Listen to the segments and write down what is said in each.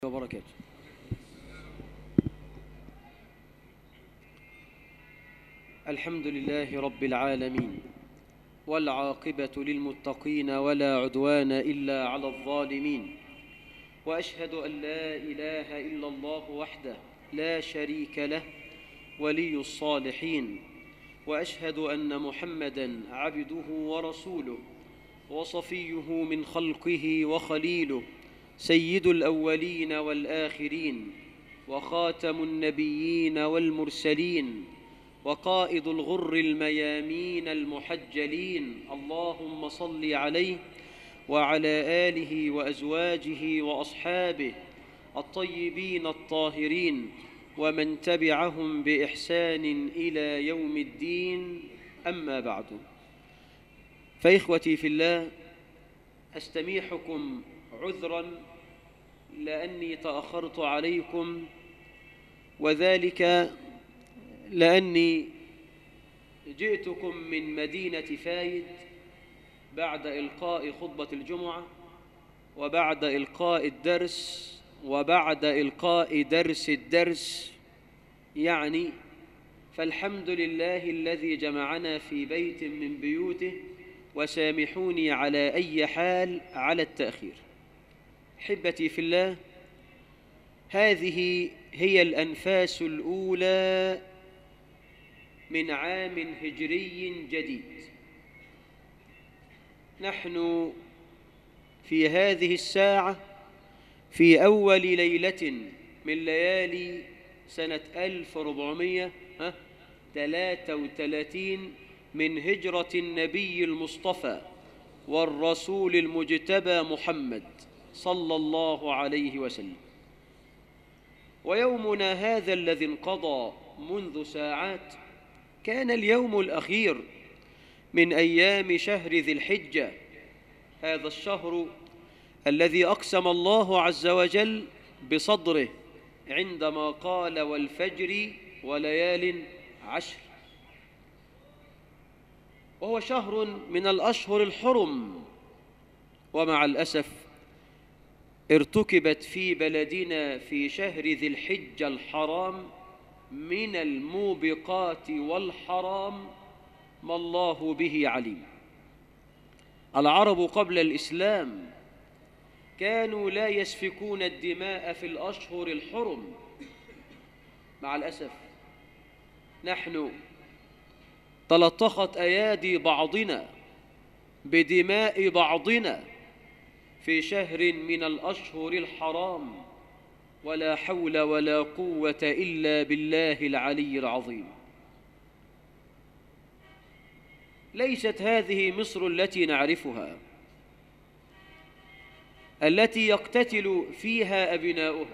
وبركاته الحمد لله رب العالمين والعاقبة للمتقين ولا عدوان إلا على الظالمين وأشهد أن لا إله إلا الله وحده لا شريك له ولي الصالحين وأشهد أن محمدًا عبده ورسوله وصفيه من خلقه وخليله سيد الأولين والآخرين وخاتم النبيين والمرسلين وقائد الغر الميامين المحجلين اللهم صل عليه وعلى آله وأزواجه وأصحابه الطيبين الطاهرين ومن تبعهم بإحسان إلى يوم الدين أما بعد فإخوتي في الله أستميحكم عذرا لأني تأخرت عليكم وذلك لأني جئتكم من مدينة فايد بعد إلقاء خطبة الجمعة وبعد إلقاء الدرس وبعد إلقاء درس الدرس يعني فالحمد لله الذي جمعنا في بيت من بيوته وسامحوني على أي حال على التأخير حبتي في الله هذه هي الأنفاس الأولى من عام هجري جديد نحن في هذه الساعة في أول ليلة من ليالي سنة 1433 من هجرة النبي المصطفى والرسول المجتبى محمد صلى الله عليه وسلم ويومنا هذا الذي انقضى منذ ساعات كان اليوم الأخير من أيام شهر ذي الحجة هذا الشهر الذي أقسم الله عز وجل بصدره عندما قال والفجر وليال عشر وهو شهر من الأشهر الحرم ومع الأسف ارتكبت في بلدنا في شهر ذي الحجة الحرام من الموبقات والحرام ما الله به عليم العرب قبل الإسلام كانوا لا يسفكون الدماء في الأشهر الحرم مع الأسف نحن تلطخت أيادي بعضنا بدماء بعضنا في شهر من الأشهر الحرام ولا حول ولا قوة إلا بالله العلي العظيم ليست هذه مصر التي نعرفها التي يقتتل فيها أبناؤها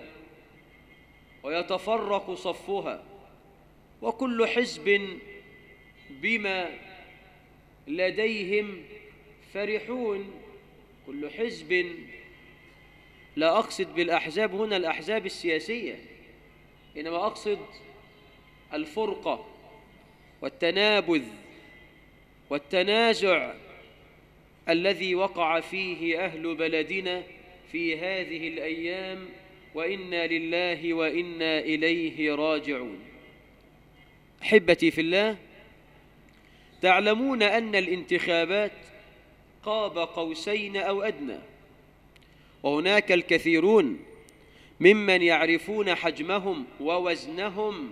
ويتفرق صفها وكل حزب بما لديهم فرحون كل حزب لا أقصد بالأحزاب هنا الأحزاب السياسية إنما أقصد الفرقة والتنابذ والتنازع الذي وقع فيه أهل بلدنا في هذه الأيام وإنا لله وإنا إليه راجعون أحبتي في الله تعلمون أن الانتخابات قاب قوسين أو أدنى وهناك الكثيرون ممن يعرفون حجمهم ووزنهم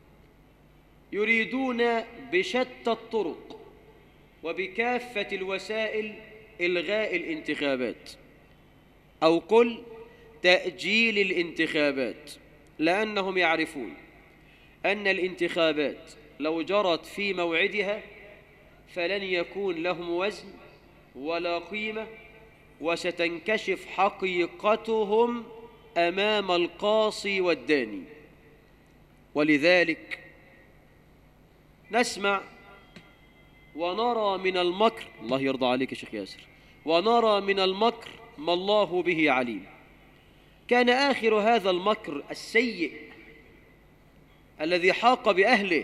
يريدون بشتى الطرق وبكافة الوسائل إلغاء الانتخابات أو قل تأجيل الانتخابات لأنهم يعرفون أن الانتخابات لو جرت في موعدها فلن يكون لهم وزن ولا قيمة وستنكشف حقيقتهم أمام القاصي والداني ولذلك نسمع ونرى من المكر الله يرضى عليك يا شيخ ياسر ونرى من المكر ما الله به عليم كان آخر هذا المكر السيء الذي حاق بأهله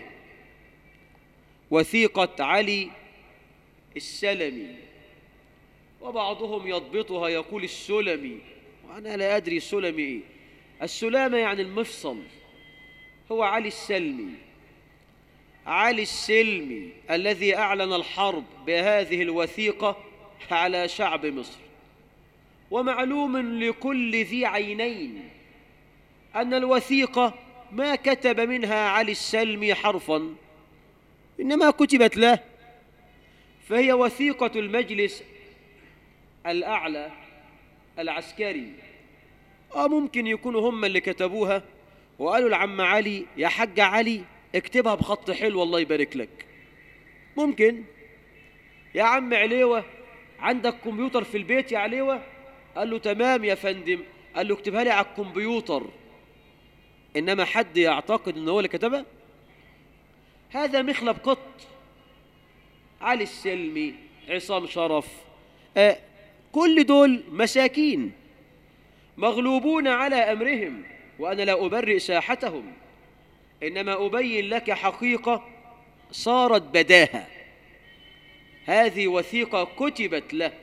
وثيقة علي السلمي وبعضهم يضبطها يقول السلمي وأنا لا أدري السلمي إيه السلامة يعني المفصل هو علي السلمي علي السلمي الذي أعلن الحرب بهذه الوثيقة على شعب مصر ومعلوم لكل ذي عينين أن الوثيقة ما كتب منها علي السلمي حرفا إنما كتبت له فهي وثيقة المجلس الأعلى العسكري آه ممكن يكونوا هم اللي كتبوها وقالوا لعم علي يا حاج علي اكتبها بخط حلو الله يبارك لك ممكن يا عم عليوة عندك كمبيوتر في البيت يا عليوة قال له تمام يا فندم قال له اكتبها لي على الكمبيوتر إنما حد يعتقد إن هو اللي كتبها هذا مخلب قط علي السلمي عصام شرف آه كل دول مساكين مغلوبون على أمرهم وأنا لا أبرئ ساحتهم إنما أبين لك حقيقة صارت بداهة هذه وثيقة كتبت له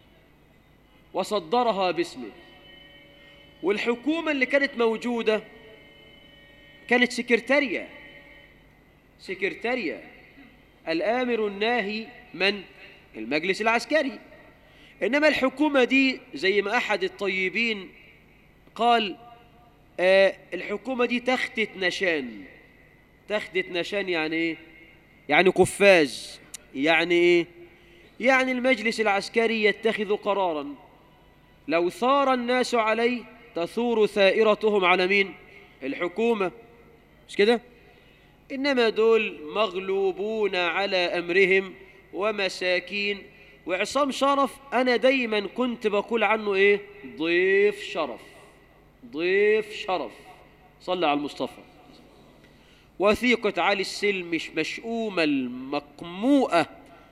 وصدرها باسمه والحكومة اللي كانت موجودة كانت سكرتارية سكرتارية الآمر الناهي من المجلس العسكري إنما الحكومة دي زي ما أحد الطيبين قال آه الحكومة دي تختة نشان تختة نشان يعني إيه؟ يعني قفاز يعني إيه؟ يعني المجلس العسكري يتخذ قرارا لو ثار الناس عليه تثور ثائرتهم على مين؟ الحكومة مش كده؟ إنما دول مغلوبون على أمرهم ومساكين وعصام شرف أنا دايما كنت بقول عنه إيه ضيف شرف ضيف شرف صلى على المصطفى وثيقة علي السلم مش مشؤومة المقموءة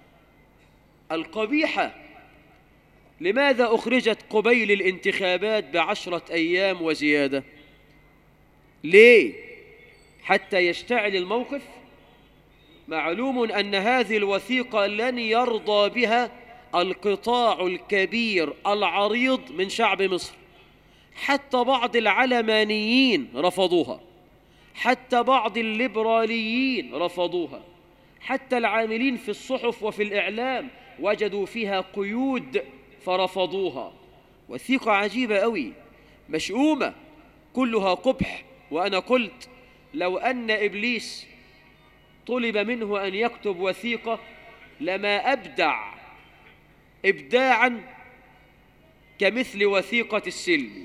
القبيحة لماذا أخرجت قبيل الانتخابات بعشرة أيام وزيادة ليه حتى يشتعل الموقف معلوم أن هذه الوثيقة لن يرضى بها القطاع الكبير العريض من شعب مصر حتى بعض العلمانيين رفضوها حتى بعض الليبراليين رفضوها حتى العاملين في الصحف وفي الإعلام وجدوا فيها قيود فرفضوها وثيقة عجيبة أوي مشؤومة كلها قبح وأنا قلت لو أن إبليس طلب منه أن يكتب وثيقة لما أبدع إبداعا كمثل وثيقة السلم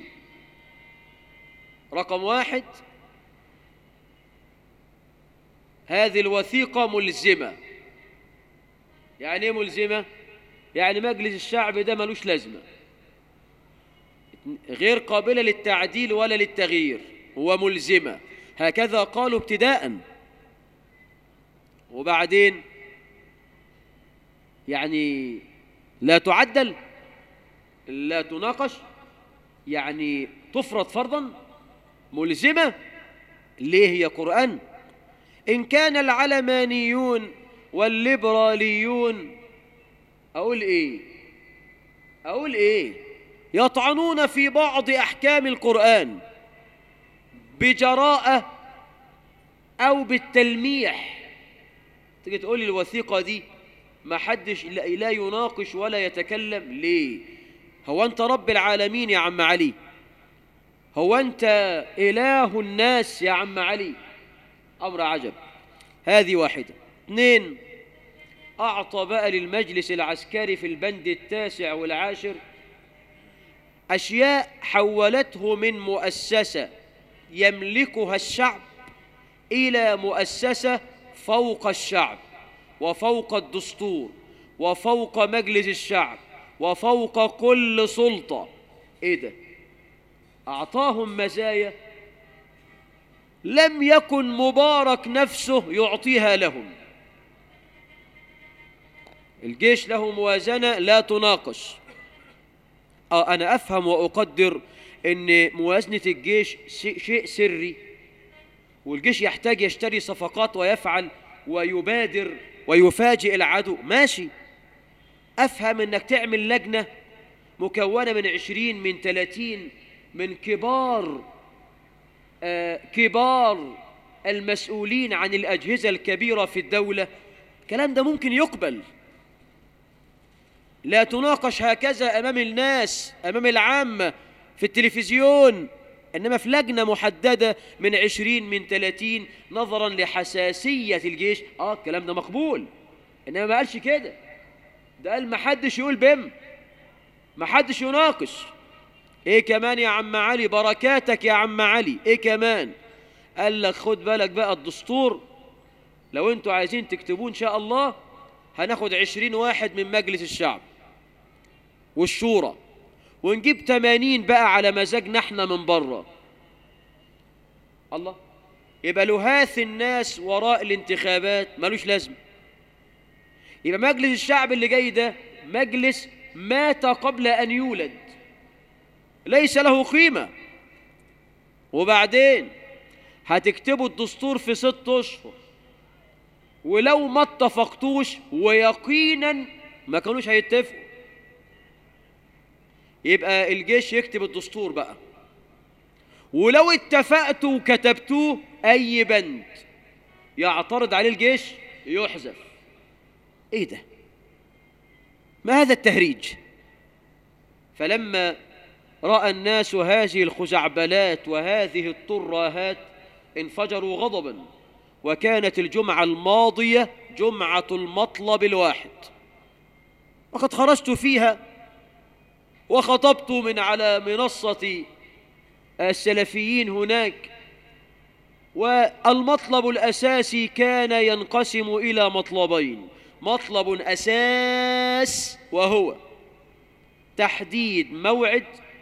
رقم واحد هذه الوثيقة ملزمة يعني ايه ملزمة؟ يعني مجلس الشعب ده ملوش لازمة غير قابلة للتعديل ولا للتغيير وملزمة هكذا قالوا ابتداء وبعدين يعني لا تعدل لا تناقش يعني تفرض فرضا ملزمة ليه هي قرآن إن كان العلمانيون والليبراليون أقول إيه أقول إيه يطعنون في بعض أحكام القرآن بجراءة أو بالتلميح تيجي تقول لي الوثيقة دي ما حدش لا يناقش ولا يتكلم ليه هو أنت رب العالمين يا عم علي هو أنت إله الناس يا عم علي أمر عجب هذه واحدة اثنين أعطى بقى للمجلس العسكري في البند التاسع والعاشر أشياء حولته من مؤسسة يملكها الشعب إلى مؤسسة فوق الشعب وفوق الدستور وفوق مجلس الشعب وفوق كل سلطة إيه ده؟ أعطاهم مزايا لم يكن مبارك نفسه يعطيها لهم الجيش له موازنة لا تناقش آه أنا أفهم وأقدر أن موازنة الجيش شيء سري والجيش يحتاج يشتري صفقات ويفعل ويبادر ويفاجئ العدو ماشي أفهم أنك تعمل لجنة مكونة من عشرين من ثلاثين من كبار آه، كبار المسؤولين عن الأجهزة الكبيرة في الدولة الكلام ده ممكن يقبل لا تناقش هكذا أمام الناس أمام العامة في التلفزيون إنما في لجنة محددة من عشرين من ثلاثين نظرا لحساسية الجيش آه الكلام ده مقبول إنما ما قالش كده ده قال ما حدش يقول بم ما حدش يناقش ايه كمان يا عم علي بركاتك يا عم علي ايه كمان قال لك خد بالك بقى الدستور لو انتوا عايزين تكتبوه ان شاء الله هناخد عشرين واحد من مجلس الشعب والشورى ونجيب تمانين بقى على مزاجنا احنا من بره الله يبقى لهاث الناس وراء الانتخابات ملوش لازمه يبقى مجلس الشعب اللي جاي ده مجلس مات قبل ان يولد ليس له قيمه وبعدين هتكتبوا الدستور في ست اشهر ولو ما اتفقتوش ويقينا ما كانوش هيتفقوا يبقى الجيش يكتب الدستور بقى ولو اتفقتوا وكتبتوه اي بند يعترض عليه الجيش يحذف ايه ده ما هذا التهريج فلما راى الناس هذه الخزعبلات وهذه الترهات انفجروا غضبا وكانت الجمعه الماضيه جمعه المطلب الواحد وقد خرجت فيها وخطبت من على منصه السلفيين هناك والمطلب الاساسي كان ينقسم الى مطلبين مطلب اساس وهو تحديد موعد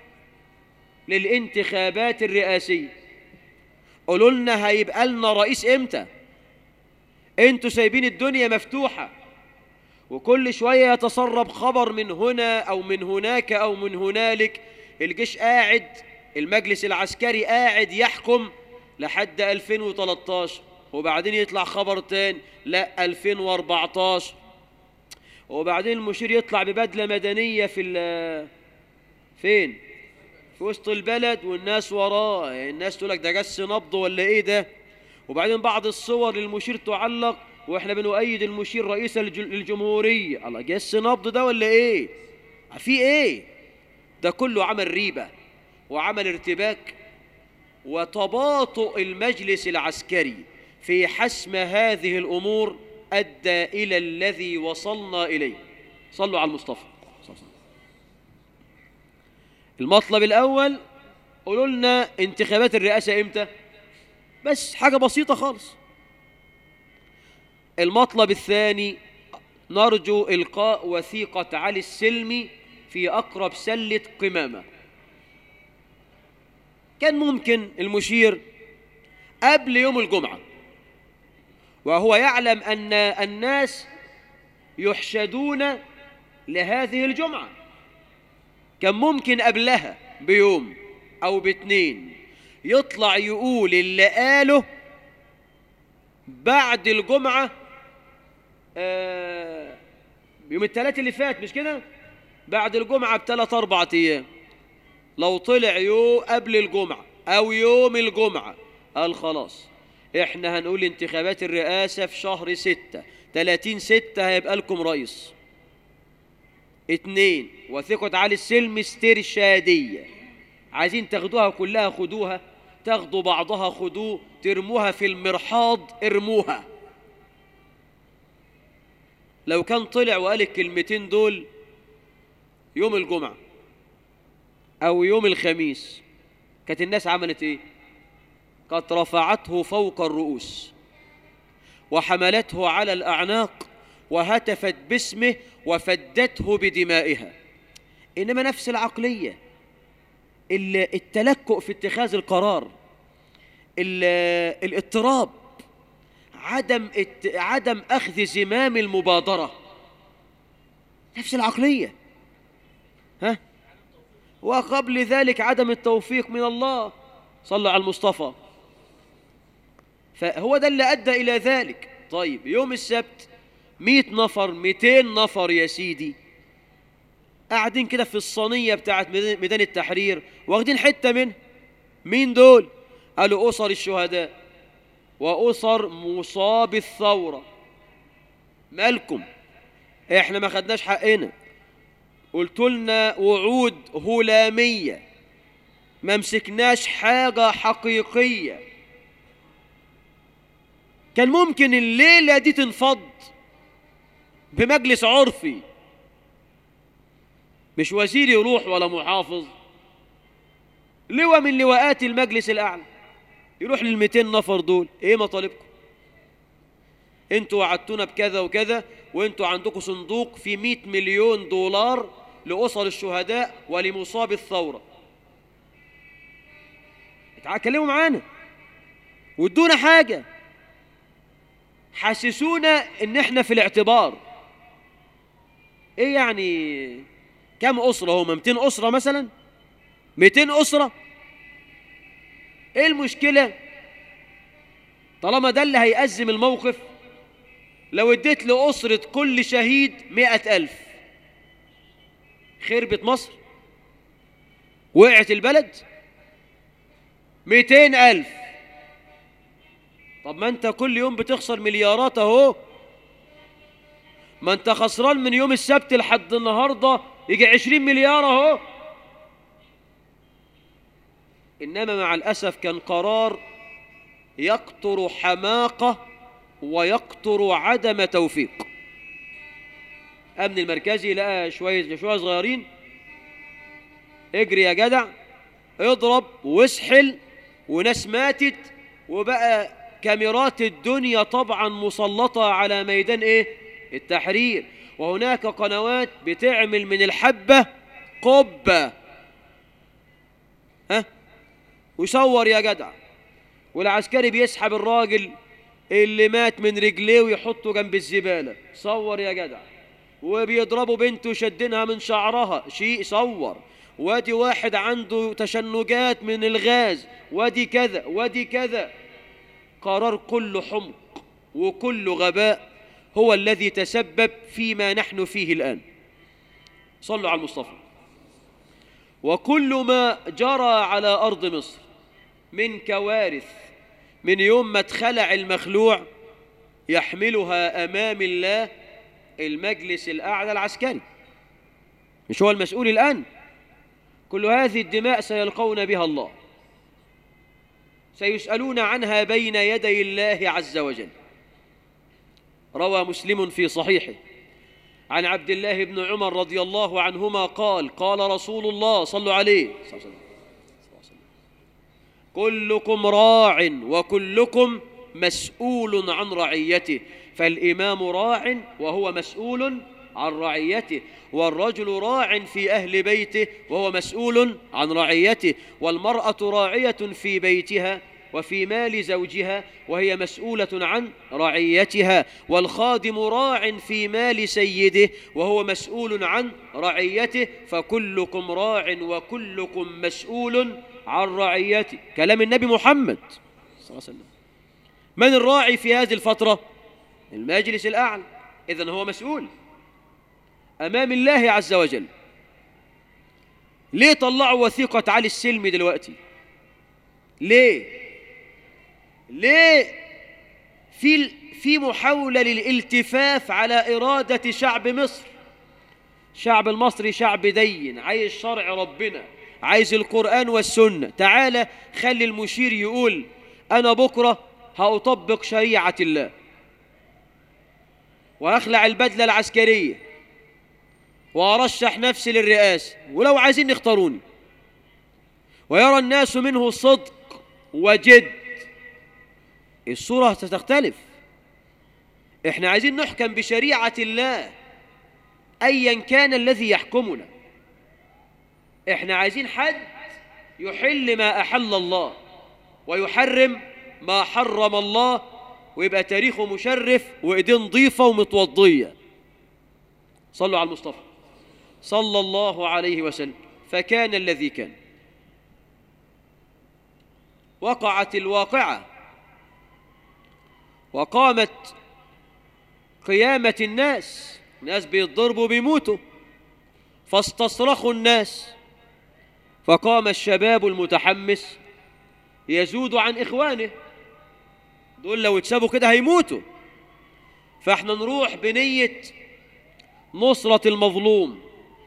للانتخابات الرئاسيه قولوا لنا هيبقى لنا رئيس امتى انتوا سايبين الدنيا مفتوحه وكل شويه يتسرب خبر من هنا او من هناك او من هنالك الجيش قاعد المجلس العسكري قاعد يحكم لحد 2013 وبعدين يطلع خبر تاني لا 2014 وبعدين المشير يطلع ببدلة مدنية في ال- فين في وسط البلد والناس وراه الناس تقول لك ده جس نبض ولا ايه ده وبعدين بعض الصور للمشير تعلق واحنا بنؤيد المشير رئيس الج- الجمهورية الله جس نبض ده ولا ايه في ايه ده كله عمل ريبة وعمل ارتباك وتباطؤ المجلس العسكري في حسم هذه الامور ادى الى الذي وصلنا اليه صلوا على المصطفى صلى الله عليه وسلم. المطلب الاول قولوا لنا انتخابات الرئاسه امتى بس حاجه بسيطه خالص المطلب الثاني نرجو القاء وثيقه علي السلمي في اقرب سله قمامه كان ممكن المشير قبل يوم الجمعة وهو يعلم أن الناس يحشدون لهذه الجمعة كان ممكن قبلها بيوم أو باتنين يطلع يقول اللي قاله بعد الجمعة آه يوم الثلاث اللي فات مش كده بعد الجمعة بثلاث أربع أيام لو طلع يوم قبل الجمعة أو يوم الجمعة قال خلاص احنا هنقول انتخابات الرئاسة في شهر ستة تلاتين ستة هيبقى لكم رئيس اتنين وثيقة علي السلم استرشادية عايزين تاخدوها كلها خدوها تاخدوا بعضها خدوه ترموها في المرحاض ارموها لو كان طلع وقال الكلمتين دول يوم الجمعه أو يوم الخميس كانت الناس عملت إيه؟ قد رفعته فوق الرؤوس وحملته على الأعناق وهتفت باسمه وفدته بدمائها إنما نفس العقلية ال- التلكؤ في اتخاذ القرار ال- الاضطراب عدم ات- عدم أخذ زمام المبادرة نفس العقلية ها وقبل ذلك عدم التوفيق من الله صلى على المصطفى فهو ده اللي أدى إلى ذلك طيب يوم السبت مئة نفر مئتين نفر يا سيدي قاعدين كده في الصينية بتاعت ميدان ميدان التحرير واخدين حتة منها مين دول قالوا أسر الشهداء وأسر مصاب الثورة مالكم احنا ما خدناش حقنا قلت لنا وعود هلامية ما مسكناش حاجة حقيقية كان ممكن الليلة دي تنفض بمجلس عرفي مش وزير يروح ولا محافظ لواء من لواءات المجلس الأعلى يروح لل 200 نفر دول ايه مطالبكم انتوا وعدتونا بكذا وكذا وانتوا عندكم صندوق فيه 100 مليون دولار لأسر الشهداء ولمصاب الثورة تعالوا اتكلموا معانا وادونا حاجة حسسونا ان احنا في الاعتبار ايه يعني كم أسرة هم 200 أسرة مثلا 200 أسرة ايه المشكلة طالما ده اللي هيأزم الموقف لو اديت لأسرة كل شهيد مئة ألف خربت مصر وقعت البلد مئتين ألف طب ما انت كل يوم بتخسر مليارات اهو ما انت خسران من يوم السبت لحد النهارده يجي عشرين مليار اهو انما مع الاسف كان قرار يقطر حماقه ويقطر عدم توفيق امن المركزي لقى شويه شويه صغيرين اجري يا جدع اضرب واسحل وناس ماتت وبقى كاميرات الدنيا طبعا مسلطه على ميدان ايه التحرير وهناك قنوات بتعمل من الحبه قبه ها ويصور يا جدع والعسكري بيسحب الراجل اللي مات من رجليه ويحطه جنب الزبالة صور يا جدع وبيضربوا بنته شدينها من شعرها شيء صور وادي واحد عنده تشنجات من الغاز وادي كذا وادي كذا قرار كله حمق وكله غباء هو الذي تسبب فيما نحن فيه الآن صلوا على المصطفى وكل ما جرى على أرض مصر من كوارث من يوم ما اتخلع المخلوع يحملها أمام الله المجلس الأعلى العسكري مش هو المسؤول الآن كل هذه الدماء سيلقون بها الله سيسألون عنها بين يدي الله عز وجل روى مسلم في صحيحه عن عبد الله بن عمر رضي الله عنهما قال قال رسول الله صلوا عليه صلى الله عليه وسلم كلكم راع وكلكم مسؤول عن رعيته فالإمام راع وهو مسؤول عن رعيته والرجل راع في أهل بيته وهو مسؤول عن رعيته والمرأة راعية في بيتها وفي مال زوجها وهي مسؤولة عن رعيتها والخادم راع في مال سيده وهو مسؤول عن رعيته فكلكم راع وكلكم مسؤول عن رعيته كلام النبي محمد صلى الله عليه وسلم من الراعي في هذه الفترة المجلس الأعلى إذن هو مسؤول أمام الله عز وجل ليه طلعوا وثيقة علي السلمي دلوقتي ليه ليه في في محاولة للالتفاف على إرادة شعب مصر شعب المصري شعب دين عايز شرع ربنا عايز القرآن والسنة تعالى خلي المشير يقول أنا بكرة هأطبق شريعة الله وأخلع البدلة العسكرية وأرشح نفسي للرئاسة ولو عايزين يختاروني ويرى الناس منه صدق وجد الصورة ستختلف احنا عايزين نحكم بشريعة الله أيا كان الذي يحكمنا احنا عايزين حد يحل ما أحل الله ويحرم ما حرم الله ويبقى تاريخه مشرف وإيديه نظيفة ومتوضية صلوا على المصطفى صلى الله عليه وسلم فكان الذي كان وقعت الواقعة وقامت قيامة الناس ناس بيتضربوا بيموتوا فاستصرخوا الناس فقام الشباب المتحمس يزود عن إخوانه دول لو اتسابوا كده هيموتوا فاحنا نروح بنية نصرة المظلوم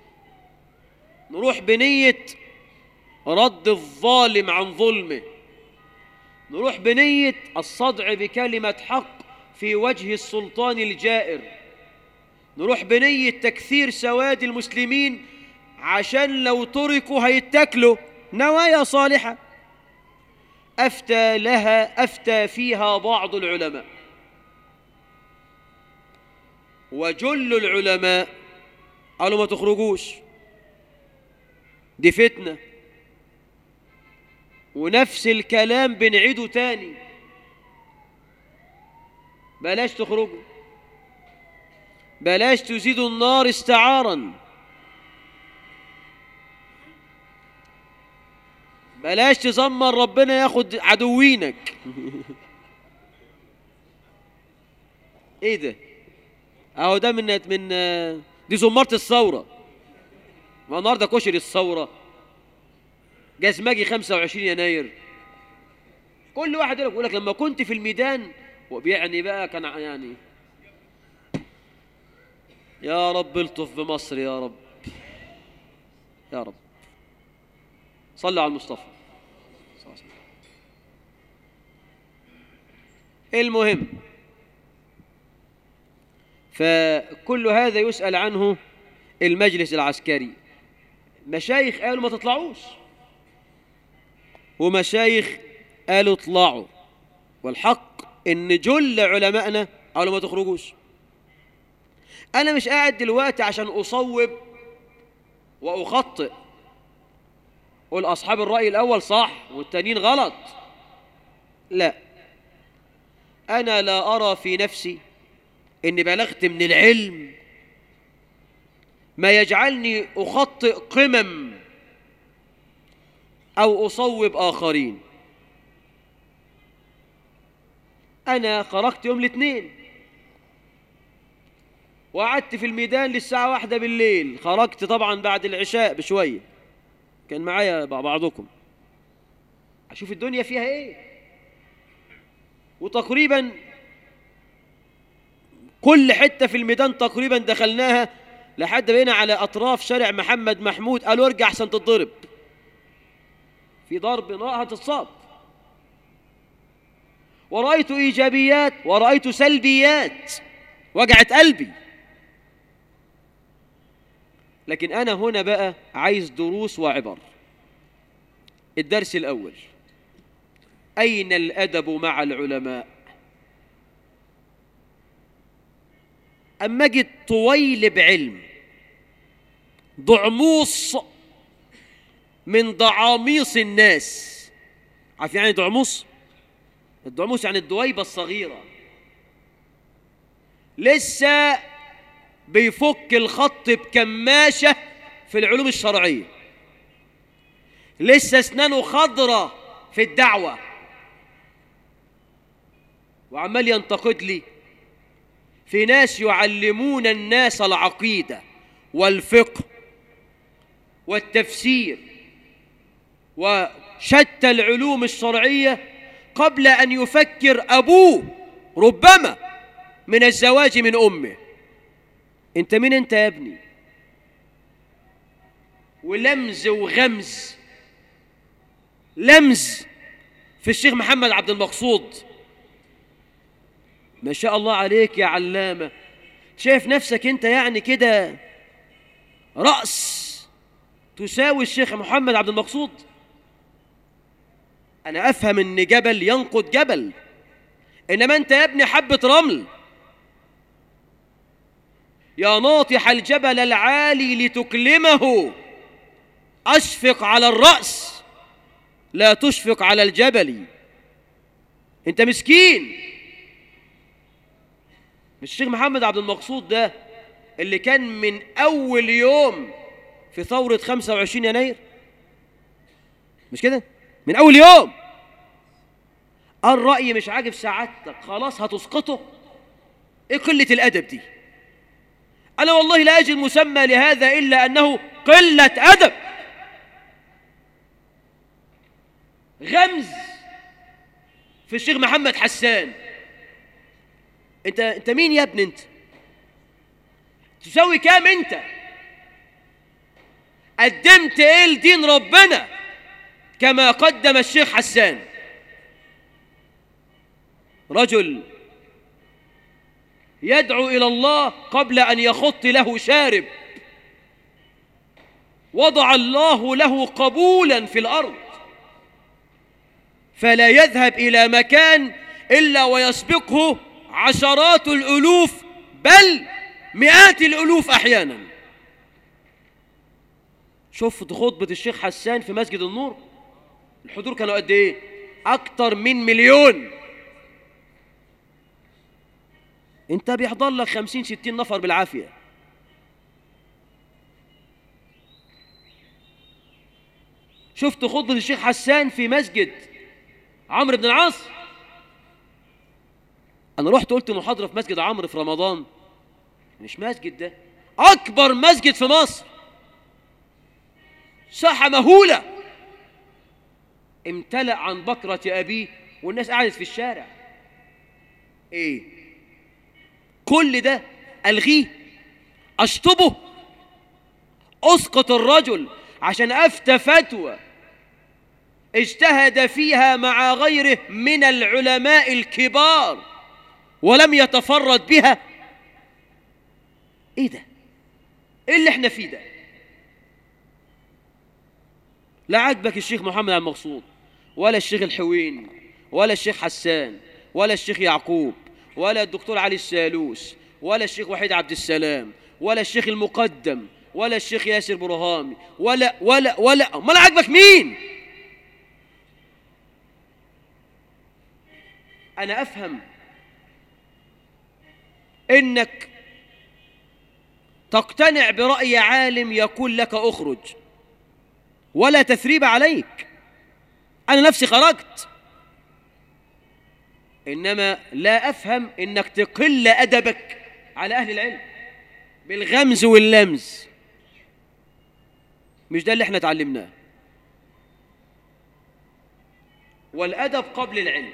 نروح بنية رد الظالم عن ظلمه نروح بنية الصدع بكلمة حق في وجه السلطان الجائر نروح بنية تكثير سواد المسلمين عشان لو تركوا هيتكلوا نوايا صالحة أفتى لها أفتى فيها بعض العلماء وجل العلماء قالوا ما تخرجوش دي فتنة ونفس الكلام بنعيده تاني بلاش تخرجوا بلاش تزيدوا النار استعارا بلاش تزمر ربنا ياخد عدوينك ايه ده اهو ده من من دي زمارة الثورة ما النهارده كشري الثورة جزمجي 25 يناير كل واحد يقول لك لما كنت في الميدان وبيعني بقى كان يعني يا رب الطف بمصر يا رب يا رب صلوا على المصطفى صلى الله عليه وسلم. المهم فكل هذا يسأل عنه المجلس العسكري مشايخ قالوا ما تطلعوش ومشايخ قالوا اطلعوا والحق ان جل علمائنا قالوا ما تخرجوش انا مش قاعد دلوقتي عشان اصوب واخطئ قول اصحاب الراي الاول صح والتانيين غلط لا انا لا ارى في نفسي اني بلغت من العلم ما يجعلني اخطئ قمم او اصوب اخرين انا خرجت يوم الاثنين وقعدت في الميدان للساعة واحدة بالليل خرجت طبعا بعد العشاء بشوية كان معايا بعضكم أشوف الدنيا فيها إيه وتقريبا كل حتة في الميدان تقريبا دخلناها لحد بقينا على أطراف شارع محمد محمود قالوا ارجع أحسن تتضرب في ضرب نار هتتصاب ورأيت إيجابيات ورأيت سلبيات وجعت قلبي لكن أنا هنا بقى عايز دروس وعبر الدرس الأول أين الأدب مع العلماء أما أجد طويل بعلم ضعموص من ضعاميص الناس عارف يعني ضعموص الضعموس يعني الدويبة الصغيرة لسه بيفك الخط بكماشة في العلوم الشرعية لسه اسنانه خضرة في الدعوة وعمال ينتقد لي في ناس يعلمون الناس العقيدة والفقه والتفسير وشتى العلوم الشرعيه قبل أن يفكر أبوه ربما من الزواج من أمه أنت مين أنت يا ابني ولمز وغمز لمز في الشيخ محمد عبد المقصود ما شاء الله عليك يا علامة شايف نفسك أنت يعني كده رأس تساوي الشيخ محمد عبد المقصود أنا أفهم إن جبل ينقض جبل إنما أنت يا ابني حبة رمل يا ناطح الجبل العالي لتكلمه أشفق على الرأس لا تشفق على الجبل أنت مسكين مش الشيخ محمد عبد المقصود ده اللي كان من أول يوم في ثورة 25 يناير مش كده؟ من أول يوم الرأي مش عاجب سعادتك خلاص هتسقطه إيه قلة الأدب دي أنا والله لا أجد مسمى لهذا إلا أنه قلة أدب غمز في الشيخ محمد حسان انت انت مين يا ابني انت تسوي كام انت قدمت ايه لدين ربنا كما قدم الشيخ حسان رجل يدعو الى الله قبل ان يخط له شارب وضع الله له قبولا في الارض فلا يذهب الى مكان الا ويسبقه عشرات الالوف بل مئات الالوف احيانا شفت خطبه الشيخ حسان في مسجد النور الحضور كانوا قد ايه اكتر من مليون انت بيحضر لك خمسين ستين نفر بالعافيه شفت خطبه الشيخ حسان في مسجد عمرو بن العاص انا رحت قلت محاضره في مسجد عمرو في رمضان مش مسجد ده اكبر مسجد في مصر ساحه مهوله امتلأ عن بكرة أبيه والناس قعدت في الشارع إيه كل ده ألغيه أشطبه أسقط الرجل عشان أفتى فتوى اجتهد فيها مع غيره من العلماء الكبار ولم يتفرد بها ايه ده ايه اللي احنا فيه ده لا عجبك الشيخ محمد عبد المقصود ولا الشيخ الحويني ولا الشيخ حسان ولا الشيخ يعقوب ولا الدكتور علي السالوس ولا الشيخ وحيد عبد السلام ولا الشيخ المقدم ولا الشيخ ياسر برهامي ولا ولا ولا امال عجبك مين انا افهم انك تقتنع براي عالم يقول لك اخرج ولا تثريب عليك انا نفسي خرجت انما لا افهم انك تقل ادبك على اهل العلم بالغمز واللمز مش ده اللي احنا اتعلمناه والادب قبل العلم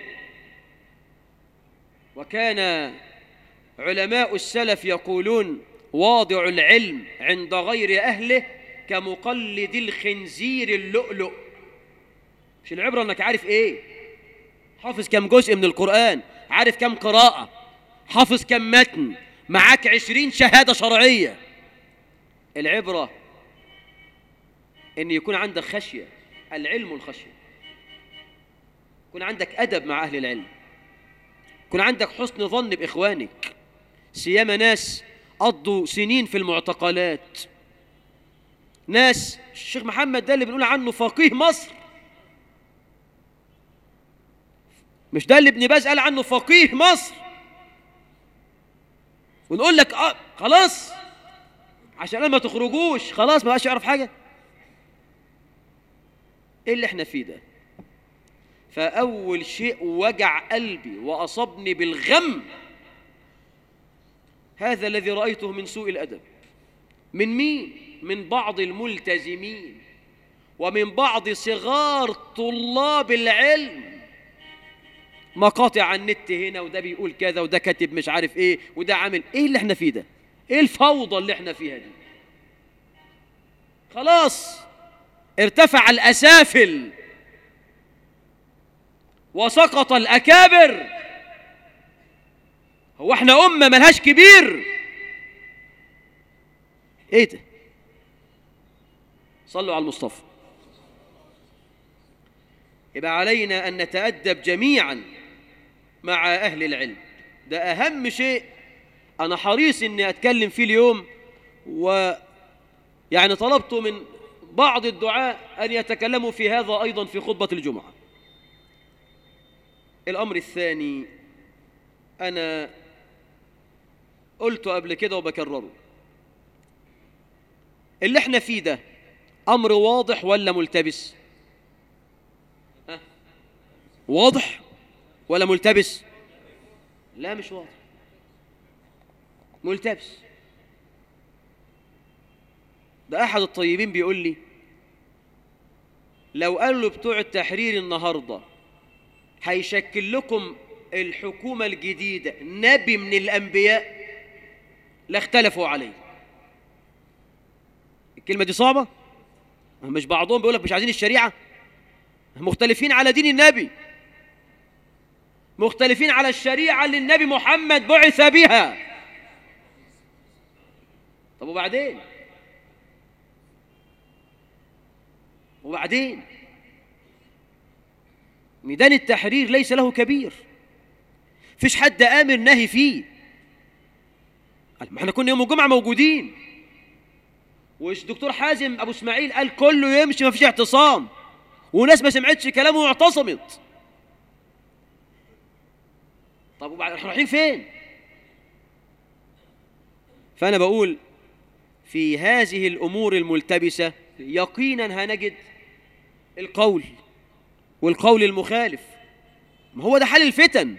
وكان علماء السلف يقولون واضع العلم عند غير اهله كمقلد الخنزير اللؤلؤ مش العبره انك عارف ايه حافظ كم جزء من القران عارف كم قراءه حافظ كم متن معاك عشرين شهاده شرعيه العبره ان يكون عندك خشيه العلم الخشيه يكون عندك ادب مع اهل العلم يكون عندك حسن ظن باخوانك سيما ناس قضوا سنين في المعتقلات ناس الشيخ محمد ده اللي بنقول عنه فقيه مصر مش ده اللي ابن باز قال عنه فقيه مصر ونقول لك اه خلاص عشان ما تخرجوش خلاص ما بقاش يعرف حاجه ايه اللي احنا فيه ده فاول شيء وجع قلبي واصابني بالغم هذا الذي رايته من سوء الادب من مين من بعض الملتزمين ومن بعض صغار طلاب العلم مقاطع على النت هنا وده بيقول كذا وده كاتب مش عارف ايه وده عامل ايه اللي احنا فيه ده ايه الفوضى اللي احنا فيها دي خلاص ارتفع الاسافل وسقط الاكابر هو احنا امه ملهاش كبير ايه ده صلوا على المصطفى يبقى علينا ان نتادب جميعا مع اهل العلم ده اهم شيء انا حريص اني اتكلم فيه اليوم و يعني طلبت من بعض الدعاء ان يتكلموا في هذا ايضا في خطبه الجمعه الامر الثاني انا قلت قبل كده وبكرره اللي احنا فيه ده امر واضح ولا ملتبس ها؟ واضح ولا ملتبس لا مش واضح ملتبس ده احد الطيبين بيقول لي لو قال له بتوع التحرير النهارده هيشكل لكم الحكومة الجديدة نبي من الأنبياء لاختلفوا عليه الكلمة دي صعبة مش بعضهم بيقول لك مش عايزين الشريعة مختلفين على دين النبي مختلفين على الشريعة اللي النبي محمد بعث بها طب وبعدين وبعدين ميدان التحرير ليس له كبير فيش حد آمر نهي فيه ما احنا كنا يوم الجمعة موجودين والدكتور حازم أبو إسماعيل قال كله يمشي ما فيش اعتصام وناس ما سمعتش كلامه واعتصمت طب وبعد احنا رايحين فين فأنا بقول في هذه الأمور الملتبسة يقينا هنجد القول والقول المخالف ما هو ده حل الفتن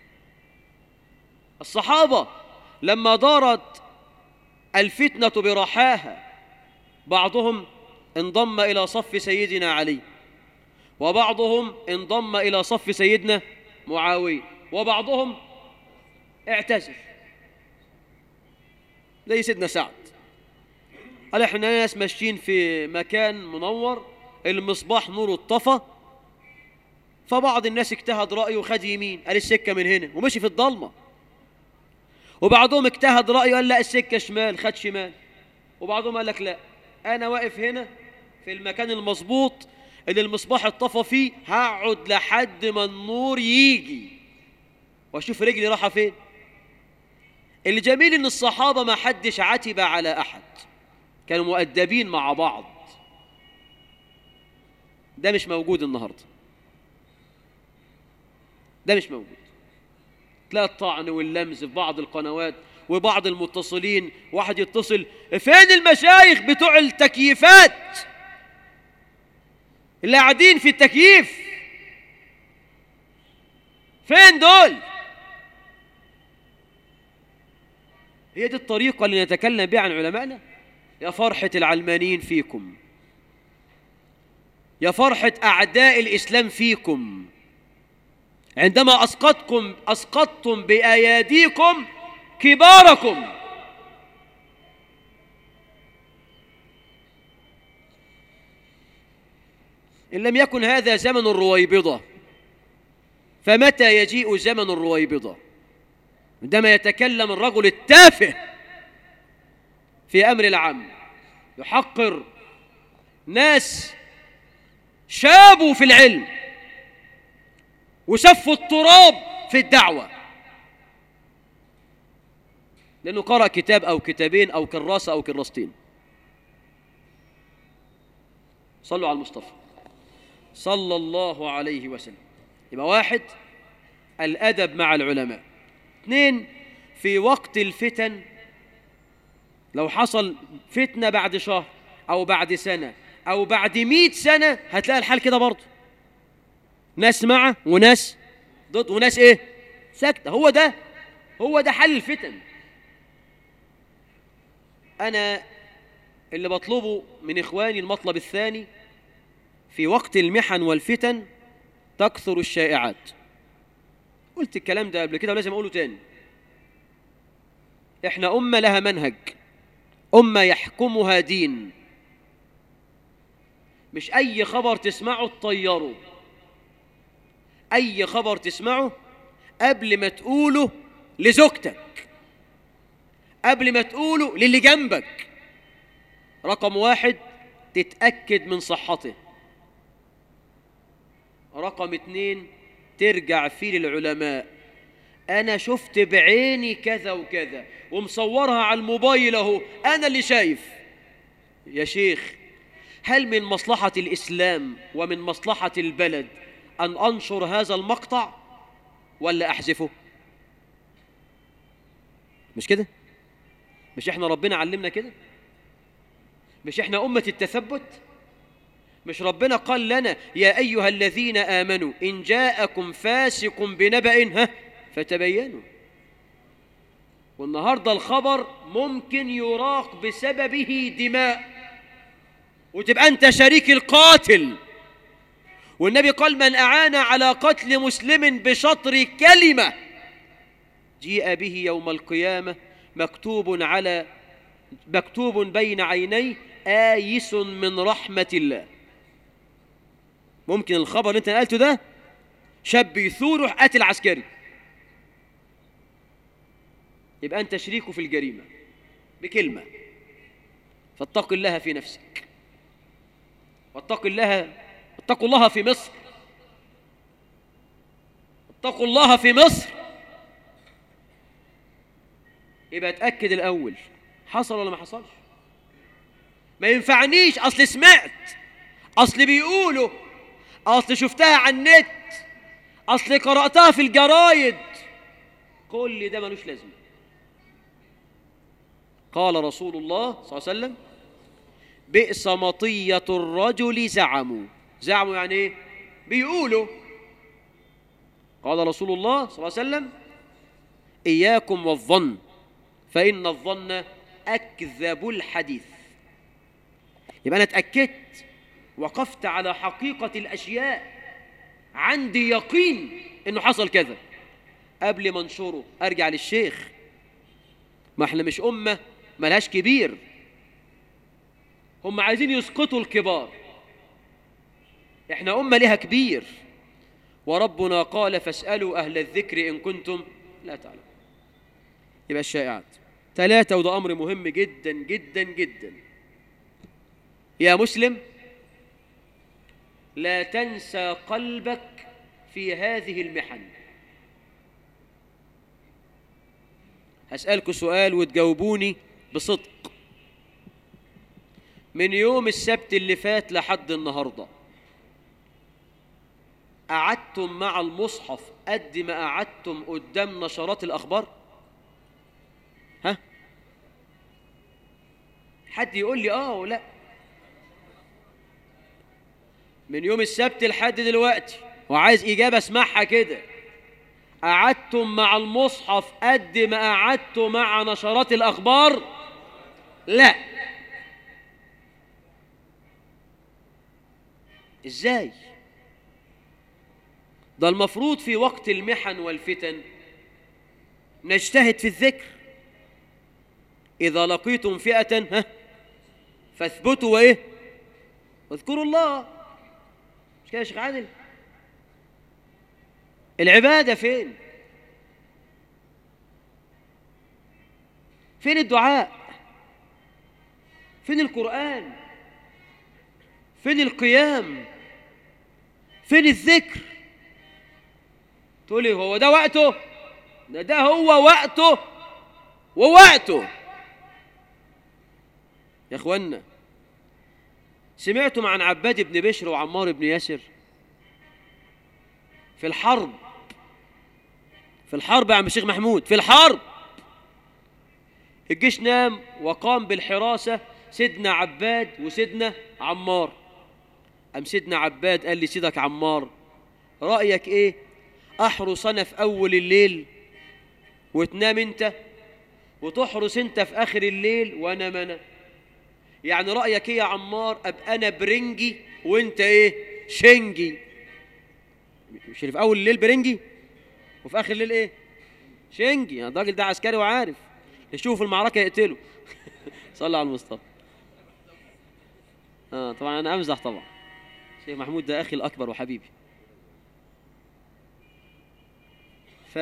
الصحابة لما دارت الفتنة برحاها بعضهم انضم إلى صف سيدنا علي وبعضهم انضم إلى صف سيدنا معاوية وبعضهم اعتزل زي سيدنا سعد قال احنا ناس ماشيين في مكان منور المصباح نوره اتطفى فبعض الناس اجتهد رأيه وخد يمين قال السكة من هنا ومشي في الضلمة وبعضهم اجتهد رأيه قال لا السكة شمال خد شمال وبعضهم قال لك لا أنا واقف هنا في المكان المظبوط اللي المصباح اتطفى فيه هقعد لحد ما النور يجي واشوف رجلي رايحة فين اللي جميل ان الصحابة ما حدش عتب على أحد كانوا مؤدبين مع بعض ده مش موجود النهارده ده مش موجود تلاقي الطعن واللمز في بعض القنوات وبعض المتصلين واحد يتصل فين المشايخ بتوع التكييفات اللي قاعدين في التكييف فين دول هي دي الطريقة اللي نتكلم بها عن علمائنا يا فرحة العلمانيين فيكم يا فرحة أعداء الإسلام فيكم عندما أسقطكم أسقطتم بأياديكم كباركم إن لم يكن هذا زمن الرويبضة فمتى يجيء زمن الرويبضة عندما يتكلم الرجل التافه في أمر العام يحقر ناس شابوا في العلم وسفوا التراب في الدعوة لأنه قرأ كتاب أو كتابين أو كراسة أو كراستين صلوا على المصطفى صلى الله عليه وسلم يبقى واحد الأدب مع العلماء اثنين في وقت الفتن لو حصل فتنة بعد شهر أو بعد سنة أو بعد مئة سنة هتلاقي الحال كده برضه ناس مع وناس ضد وناس ايه ساكتة هو ده هو ده حل الفتن أنا اللي بطلبه من إخواني المطلب الثاني في وقت المحن والفتن تكثر الشائعات قلت الكلام ده قبل كده ولازم أقوله تاني إحنا أمة لها منهج أمة يحكمها دين مش أي خبر تسمعه تطيره أي خبر تسمعه قبل ما تقوله لزوجتك قبل ما تقوله للي جنبك رقم واحد تتأكد من صحته رقم اتنين ترجع فيه للعلماء أنا شفت بعيني كذا وكذا ومصورها على الموبايل أهو أنا اللي شايف يا شيخ هل من مصلحة الإسلام ومن مصلحة البلد أن أنشر هذا المقطع ولا أحذفه مش كده مش إحنا ربنا علمنا كده مش إحنا أمة التثبت مش ربنا قال لنا يا أيها الذين آمنوا إن جاءكم فاسق بنبأ ها فتبينوا والنهاردة الخبر ممكن يراق بسببه دماء وتبقى أنت شريك القاتل والنبي قال من أعان على قتل مسلم بشطر كلمة جيء به يوم القيامة مكتوب على مكتوب بين عينيه آيس من رحمة الله ممكن الخبر اللي انت نقلته ده شاب يثور يروح قاتل عسكري يبقى انت شريكه في الجريمه بكلمه فاتق الله في نفسك واتق الله اتقوا الله في مصر اتقوا الله في مصر يبقى اتاكد الاول حصل ولا ما حصلش ما ينفعنيش اصل سمعت اصل بيقولوا اصل شفتها على النت اصل قراتها في الجرايد كل ده ملوش لازمه قال رسول الله صلى الله عليه وسلم بئس مطيه الرجل زعموا زعموا يعني ايه بيقولوا قال رسول الله صلى الله عليه وسلم اياكم والظن فان الظن اكذب الحديث يبقى انا اتاكدت وقفت على حقيقه الاشياء عندي يقين انه حصل كذا قبل ما انشره ارجع للشيخ ما احنا مش امه ملهاش كبير هم عايزين يسقطوا الكبار احنا امه لها كبير وربنا قال فاسالوا اهل الذكر ان كنتم لا تعلمون يبقى الشائعات ثلاثة وده أمر مهم جدا جدا جدا يا مسلم لا تنسى قلبك في هذه المحن هسألكوا سؤال وتجاوبوني بصدق من يوم السبت اللي فات لحد النهارده قعدتم مع المصحف قد ما قعدتم قدام نشرات الأخبار؟ ها؟ حد يقول لي آه ولا من يوم السبت لحد دلوقتي وعايز إجابة اسمعها كده قعدتم مع المصحف قد ما قعدتم مع نشرات الأخبار؟ لا إزاي؟ ده المفروض في وقت المحن والفتن نجتهد في الذكر إذا لقيتم فئة ها فاثبتوا وإيه واذكروا الله مش كده يا شيخ عادل العبادة فين فين الدعاء فين القرآن فين القيام فين الذكر تقولي هو ده وقته ده ده هو وقته ووقته يا اخوانا سمعتم عن عباد بن بشر وعمار بن ياسر في الحرب في الحرب يا عم الشيخ محمود في الحرب الجيش نام وقام بالحراسة سيدنا عباد وسيدنا عمار أم سيدنا عباد قال لي سيدك عمار رأيك إيه أحرس أنا في أول الليل وتنام أنت وتحرس أنت في آخر الليل وأنا منى يعني رأيك إيه يا عمار أبقى أنا برنجي وأنت إيه شنجي مش اللي في أول الليل برنجي وفي آخر الليل إيه شنجي يعني الراجل ده عسكري وعارف يشوف المعركة يقتله صلى على المصطفى آه طبعا أنا أمزح طبعا شيخ محمود ده أخي الأكبر وحبيبي ف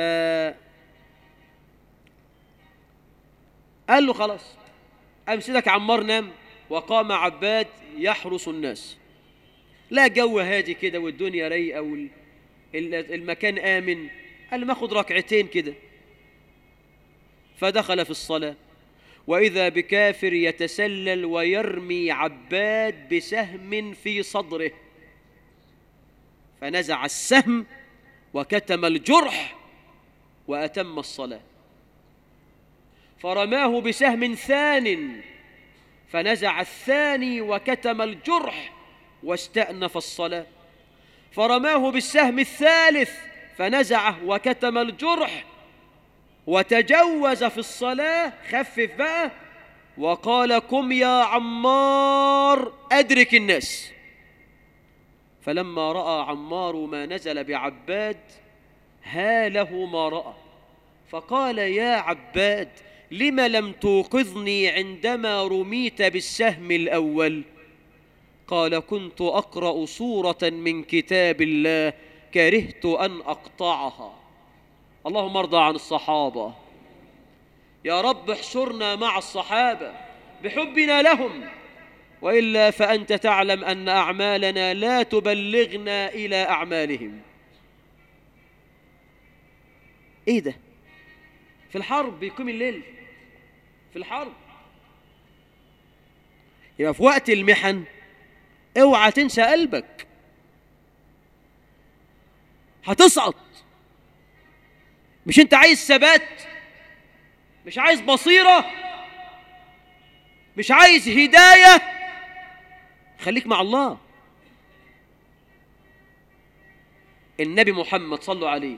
قال له خلاص أمسدك عمار نام وقام عباد يحرس الناس لا جو هادي كده والدنيا رايقة والمكان آمن قال له ما أخد ركعتين كده فدخل في الصلاة وإذا بكافر يتسلل ويرمي عباد بسهم في صدره فنزع السهم وكتم الجرح وأتم الصلاة فرماه بسهم ثان فنزع الثاني وكتم الجرح واستأنف الصلاة فرماه بالسهم الثالث فنزعه وكتم الجرح وتجوز في الصلاة خفف بقى وقال قم يا عمار أدرك الناس فلما راى عمار ما نزل بعباد هاله ما راى فقال يا عباد لم لم توقظني عندما رميت بالسهم الاول قال كنت اقرا سوره من كتاب الله كرهت ان اقطعها اللهم ارضى عن الصحابه يا رب احشرنا مع الصحابه بحبنا لهم والا فانت تعلم ان اعمالنا لا تبلغنا الى اعمالهم ايه ده في الحرب بيقوم الليل في الحرب يبقى في وقت المحن اوعى تنسى قلبك هتصعد مش انت عايز ثبات مش عايز بصيره مش عايز هدايه خليك مع الله النبي محمد صلوا عليه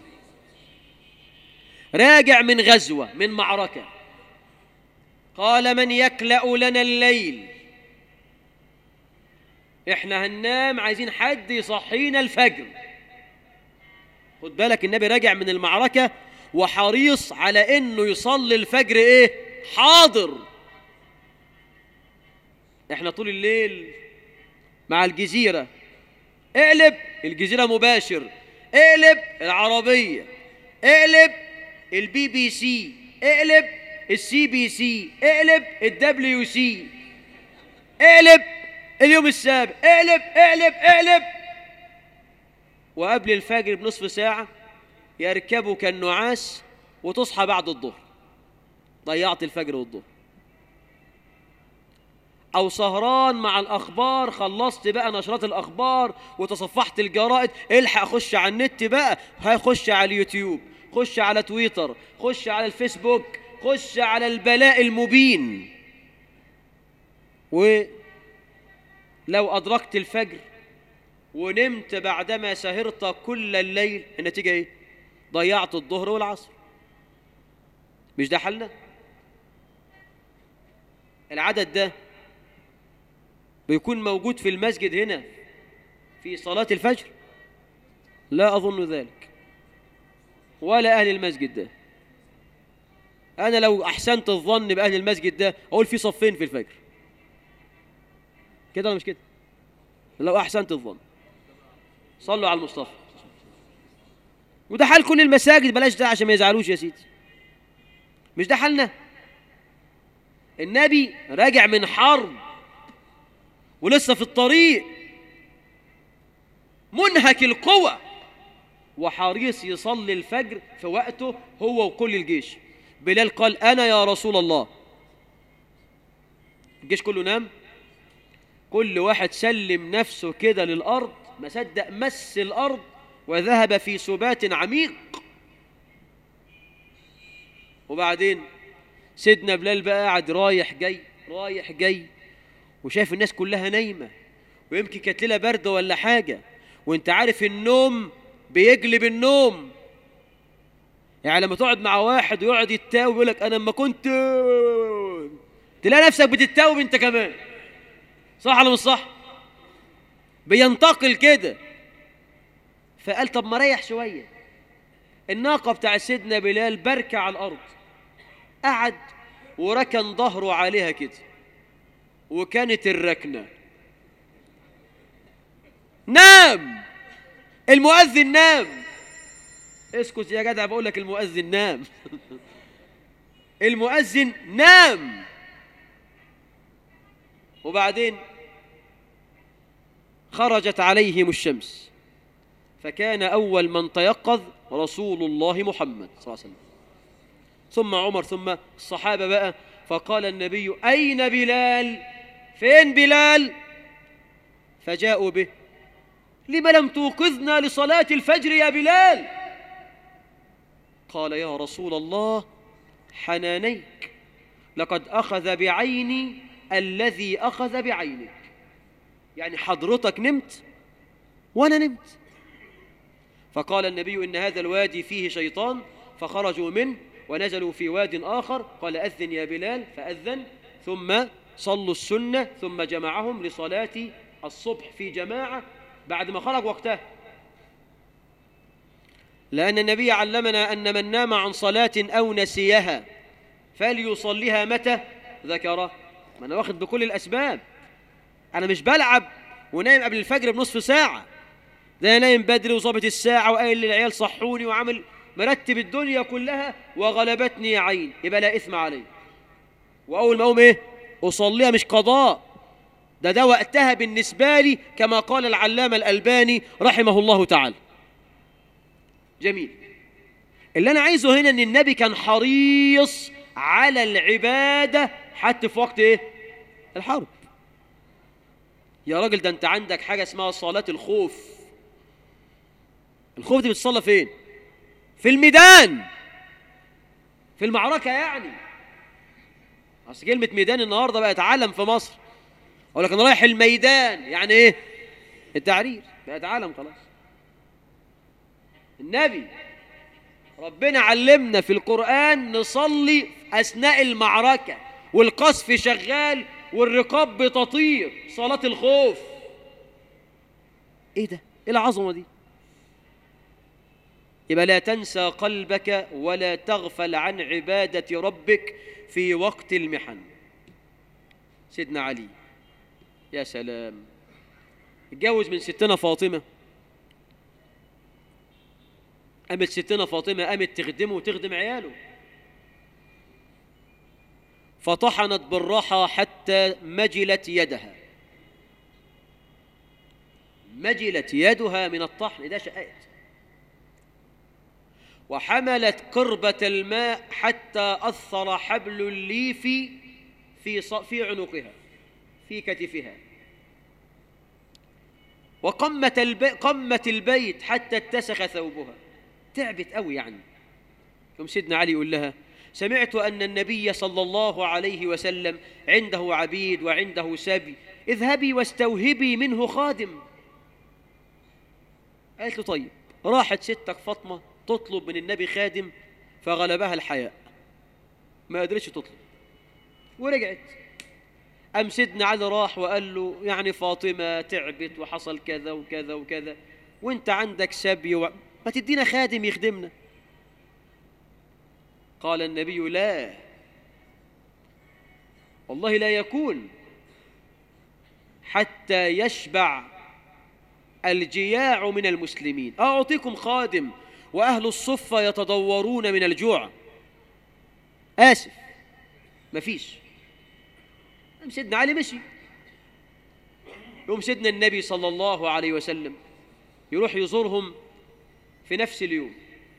راجع من غزوه من معركه قال من يكلا لنا الليل احنا هننام عايزين حد يصحينا الفجر خد بالك النبي راجع من المعركه وحريص على انه يصلي الفجر ايه حاضر احنا طول الليل مع الجزيره اقلب الجزيره مباشر اقلب العربيه اقلب البي بي سي اقلب السي بي سي اقلب الدبليو سي اقلب اليوم السابع اقلب اقلب اقلب وقبل الفجر بنصف ساعة يركبك النعاس وتصحى بعد الظهر ضيعت الفجر والظهر أو سهران مع الأخبار خلصت بقى نشرات الأخبار وتصفحت الجرائد الحق خش على النت بقى هخش على اليوتيوب خش على تويتر خش على الفيسبوك خش على البلاء المبين ولو أدركت الفجر ونمت بعدما سهرت كل الليل النتيجة إيه؟ ضيعت الظهر والعصر مش ده حلنا؟ العدد ده بيكون موجود في المسجد هنا في صلاة الفجر لا أظن ذلك ولا أهل المسجد ده أنا لو أحسنت الظن بأهل المسجد ده أقول في صفين في الفجر كده ولا مش كده لو أحسنت الظن صلوا على المصطفى وده حال كل المساجد بلاش ده عشان ما يزعلوش يا سيدي مش ده حالنا النبي راجع من حرب ولسه في الطريق منهك القوى وحريص يصلي الفجر في وقته هو وكل الجيش بلال قال أنا يا رسول الله الجيش كله نام كل واحد سلم نفسه كده للأرض ما صدق مس الأرض وذهب في سبات عميق وبعدين سيدنا بلال بقى قاعد رايح جاي رايح جاي وشايف الناس كلها نايمة ويمكن كانت ليلة باردة ولا حاجة وانت عارف النوم بيجلب النوم يعني لما تقعد مع واحد ويقعد يتاوب يقول لك انا لما كنت تلاقي نفسك بتتاوب انت كمان صح ولا مش صح بينتقل كده فقال طب ما ريح شويه الناقه بتاع سيدنا بلال بركه على الارض قعد وركن ظهره عليها كده وكانت الركنه نام المؤذن نام اسكت يا جدع بقول لك المؤذن نام المؤذن نام وبعدين خرجت عليهم الشمس فكان أول من تيقظ رسول الله محمد صلى الله عليه وسلم ثم عمر ثم الصحابة بقى فقال النبي أين بلال فين بلال فجاءوا به لم لم توقظنا لصلاة الفجر يا بلال قال يا رسول الله حنانيك لقد أخذ بعيني الذي أخذ بعينك يعني حضرتك نمت وأنا نمت فقال النبي إن هذا الوادي فيه شيطان فخرجوا منه ونزلوا في واد آخر قال أذن يا بلال فأذن ثم صلوا السنة ثم جمعهم لصلاة الصبح في جماعة بعد ما خرج وقتها لأن النبي علمنا أن من نام عن صلاة أو نسيها فليصليها متى ذكره ما أنا واخد بكل الأسباب أنا مش بلعب ونايم قبل الفجر بنصف ساعة ده أنا نايم بدري وظابط الساعة وقايل للعيال صحوني وعامل مرتب الدنيا كلها وغلبتني عين يبقى لا إثم علي وأول ما أقوم إيه أصليها مش قضاء ده ده وقتها بالنسبة لي كما قال العلامة الألباني رحمه الله تعالى جميل اللي أنا عايزه هنا أن النبي كان حريص على العبادة حتى في وقت إيه الحرب يا راجل ده أنت عندك حاجة اسمها صلاة الخوف الخوف دي بتصلى فين في الميدان في المعركة يعني أصل كلمة ميدان النهاردة بقت علم في مصر أقول لك أنا رايح الميدان يعني إيه التعرير بقت عالم خلاص النبي ربنا علمنا في القرآن نصلي أثناء المعركة والقصف شغال والرقاب بتطير صلاة الخوف إيه ده؟ إيه العظمة دي؟ يبقى لا تنسى قلبك ولا تغفل عن عبادة ربك في وقت المحن سيدنا علي يا سلام اتجوز من ستنا فاطمة قامت ستنا فاطمة قامت تخدمه وتخدم عياله فطحنت بالراحة حتى مجلت يدها مجلت يدها من الطحن ده شقات وحملت قربة الماء حتى أثر حبل الليف في في عنقها في كتفها وقمت البي قمت البيت حتى اتسخ ثوبها تعبت قوي يعني يوم سيدنا علي يقول لها سمعت أن النبي صلى الله عليه وسلم عنده عبيد وعنده سبي اذهبي واستوهبي منه خادم قالت له طيب راحت ستك فاطمة تطلب من النبي خادم فغلبها الحياء ما قدرتش تطلب ورجعت أم سيدنا علي راح وقال له يعني فاطمة تعبت وحصل كذا وكذا وكذا وانت عندك سبي و... ما تدينا خادم يخدمنا قال النبي لا والله لا يكون حتى يشبع الجياع من المسلمين أعطيكم خادم وأهل الصفة يتضورون من الجوع آسف مفيش يوم سيدنا علي مشي يوم سيدنا النبي صلى الله عليه وسلم يروح يزورهم في نفس اليوم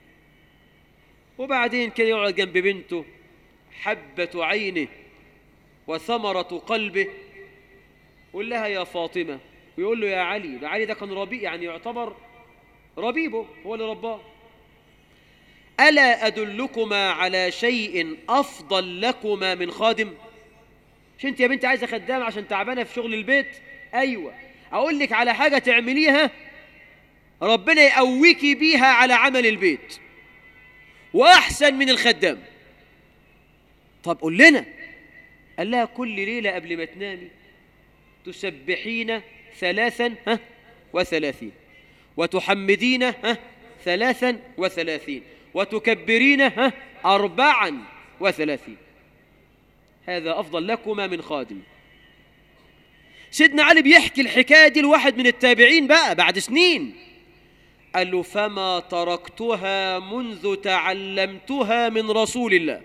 وبعدين كده يقعد جنب بنته حبة عينه وثمرة قلبه يقول لها يا فاطمة ويقول له يا علي ده علي ده كان ربيع يعني يعتبر ربيبه هو اللي رباه ألا أدلكما على شيء أفضل لكما من خادم مش انت يا بنت عايزة خدامة عشان تعبانة في شغل البيت أيوة أقول لك على حاجة تعمليها ربنا يقويكي بيها على عمل البيت وأحسن من الخدام طب قول لنا قال لها كل ليلة قبل ما تنامي تسبحين ثلاثا ها وثلاثين وتحمدين ها ثلاثا وثلاثين وتكبرين ها أربعا وثلاثين هذا أفضل لكما من خادم سيدنا علي بيحكي الحكاية دي لواحد من التابعين بقى بعد سنين قال له فما تركتها منذ تعلمتها من رسول الله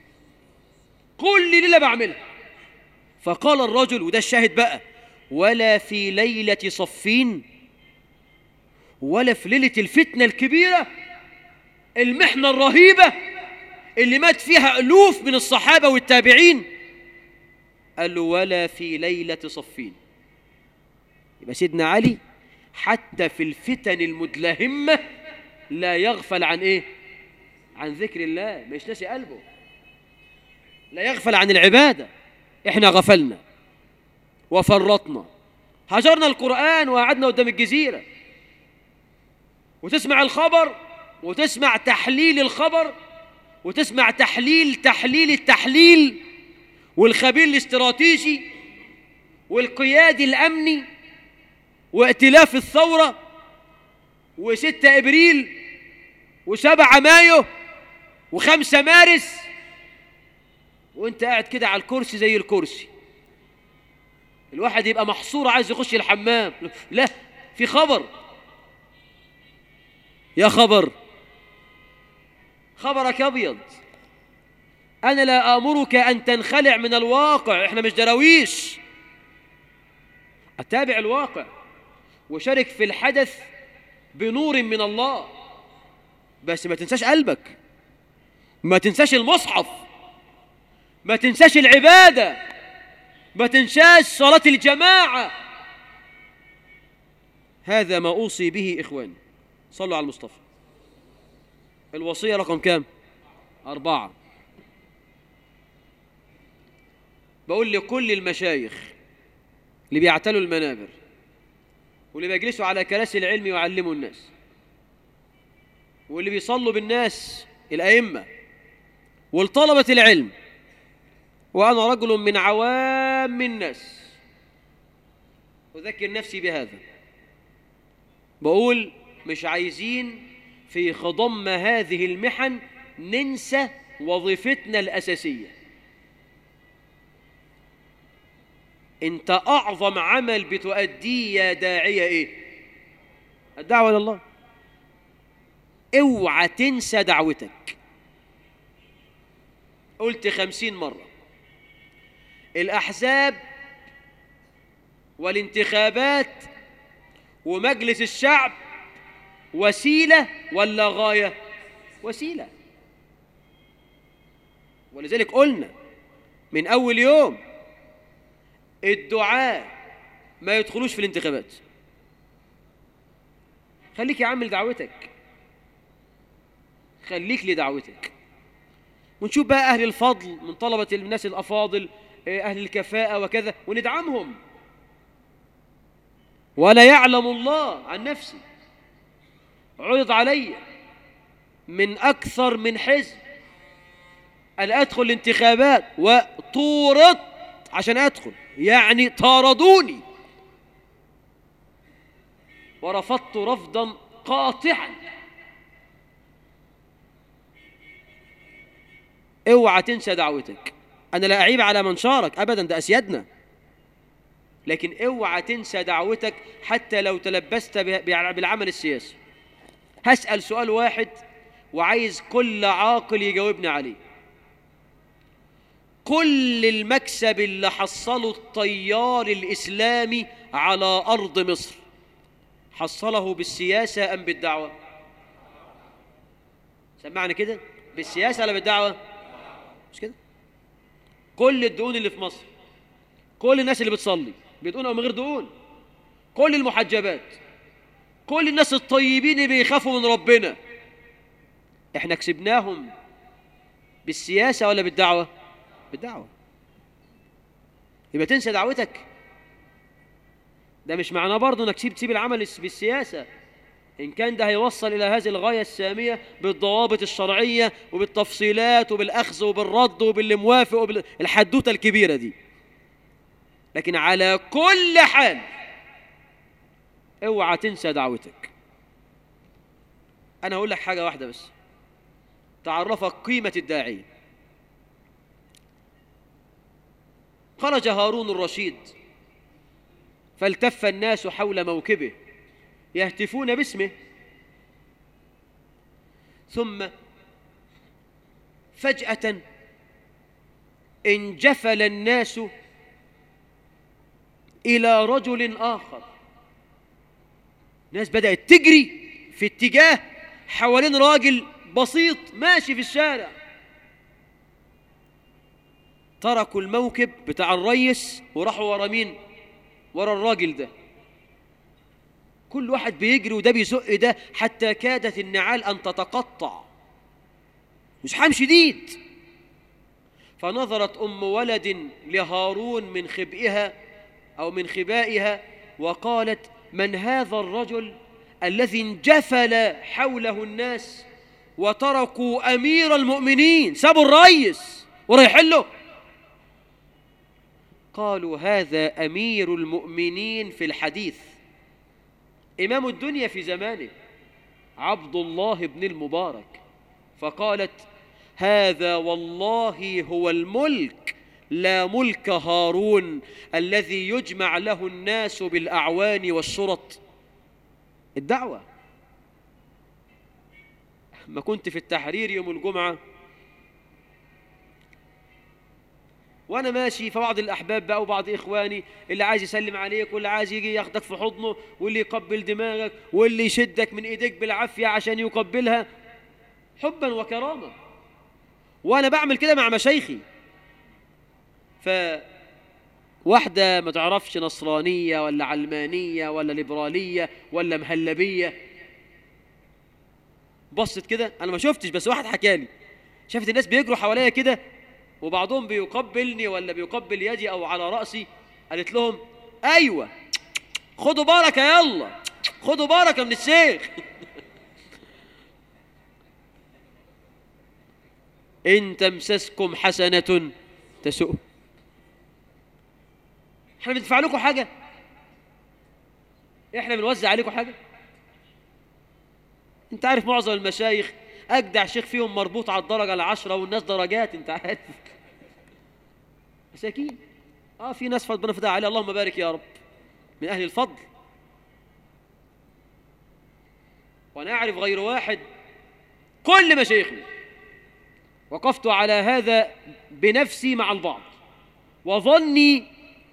كل ليلة بعملها فقال الرجل وده الشاهد بقى ولا في ليلة صفين ولا في ليلة الفتنة الكبيرة المحنة الرهيبة اللي مات فيها ألوف من الصحابة والتابعين قال له ولا في ليلة صفين يبقى سيدنا علي حتى في الفتن المدلهمة لا يغفل عن إيه عن ذكر الله مش ناسي قلبه لا يغفل عن العبادة إحنا غفلنا وفرطنا هجرنا القرآن وقعدنا قدام الجزيرة وتسمع الخبر وتسمع تحليل الخبر وتسمع تحليل تحليل التحليل والخبير الاستراتيجي والقيادي الأمني وائتلاف الثورة وستة إبريل وسبعة مايو وخمسة مارس وانت قاعد كده على الكرسي زي الكرسي الواحد يبقى محصور عايز يخش الحمام لا في خبر يا خبر خبرك أبيض أنا لا آمرك أن تنخلع من الواقع إحنا مش دراويش أتابع الواقع وشارك في الحدث بنور من الله بس ما تنساش قلبك ما تنساش المصحف ما تنساش العبادة ما تنساش صلاة الجماعة هذا ما أوصي به إخواني صلوا على المصطفى الوصية رقم كام أربعة بقول لكل المشايخ اللي بيعتلوا المنابر واللي بيجلسوا على كراسي العلم ويعلموا الناس واللي بيصلوا بالناس الأئمة والطلبة العلم وأنا رجل من عوام الناس أذكر نفسي بهذا بقول مش عايزين في خضم هذه المحن ننسى وظيفتنا الأساسية انت أعظم عمل بتؤديه يا داعية إيه الدعوة لله اوعى تنسى دعوتك قلت خمسين مرة الأحزاب والانتخابات ومجلس الشعب وسيلة ولا غاية وسيلة ولذلك قلنا من أول يوم الدعاء ما يدخلوش في الانتخابات خليك يا عم لدعوتك خليك لدعوتك ونشوف بقى أهل الفضل من طلبة الناس الأفاضل أهل الكفاءة وكذا وندعمهم ولا يعلم الله عن نفسي عرض علي من أكثر من حزب أن أدخل الانتخابات وطورت عشان أدخل يعني طاردوني ورفضت رفضا قاطعا اوعى تنسى دعوتك انا لا اعيب على من شارك ابدا ده اسيادنا لكن اوعى تنسى دعوتك حتى لو تلبست بالعمل السياسي هسأل سؤال واحد وعايز كل عاقل يجاوبني عليه كل المكسب اللي حصله الطيار الإسلامي على أرض مصر حصله بالسياسة أم بالدعوة سمعنا كده بالسياسة ولا بالدعوة مش كده كل الدقون اللي في مصر كل الناس اللي بتصلي بدقون أو من غير دقون كل المحجبات كل الناس الطيبين اللي بيخافوا من ربنا احنا كسبناهم بالسياسة ولا بالدعوة بالدعوة يبقى تنسى دعوتك ده مش معناه برضه انك تسيب تسيب العمل بالسياسة إن كان ده هيوصل إلى هذه الغاية السامية بالضوابط الشرعية وبالتفصيلات وبالأخذ وبالرد وباللي موافق وبالحدوتة الكبيرة دي لكن على كل حال اوعى تنسى دعوتك أنا هقول لك حاجة واحدة بس تعرفك قيمة الداعية خرج هارون الرشيد فالتف الناس حول موكبه يهتفون باسمه ثم فجأة انجفل الناس إلى رجل آخر ناس بدأت تجري في اتجاه حوالين راجل بسيط ماشي في الشارع تركوا الموكب بتاع الريس وراحوا ورا مين ورا الراجل ده كل واحد بيجري وده بيزق ده حتى كادت النعال أن تتقطع مزحام شديد فنظرت أم ولد لهارون من خبئها أو من خبائها وقالت من هذا الرجل الذي انجفل حوله الناس وتركوا أمير المؤمنين سابوا الريس ورايحين له قالوا هذا أمير المؤمنين في الحديث إمام الدنيا في زمانه عبد الله بن المبارك فقالت هذا والله هو الملك لا ملك هارون الذي يجمع له الناس بالأعوان والشرط الدعوة ما كنت في التحرير يوم الجمعة وانا ماشي فبعض الاحباب بقى وبعض اخواني اللي عايز يسلم عليك واللي عايز يجي ياخدك في حضنه واللي يقبل دماغك واللي يشدك من ايديك بالعافيه عشان يقبلها حبا وكرامه وانا بعمل كده مع مشايخي ف واحدة ما تعرفش نصرانية ولا علمانية ولا ليبرالية ولا مهلبية بصت كده أنا ما شفتش بس واحد حكالي شافت الناس بيجروا حواليا كده وبعضهم بيقبلني ولا بيقبل يدي أو على رأسي قالت لهم أيوة خدوا بركة يلا خدوا بركة من الشيخ إن تمسسكم حسنة تسؤ احنا بندفع لكم حاجة احنا بنوزع عليكم حاجة انت عارف معظم المشايخ اجدع شيخ فيهم مربوط على الدرجة العشرة والناس درجات انت عارف مساكين اه في ناس ربنا فتح عليه اللهم بارك يا رب من اهل الفضل وانا اعرف غير واحد كل مشايخنا وقفت على هذا بنفسي مع البعض وظني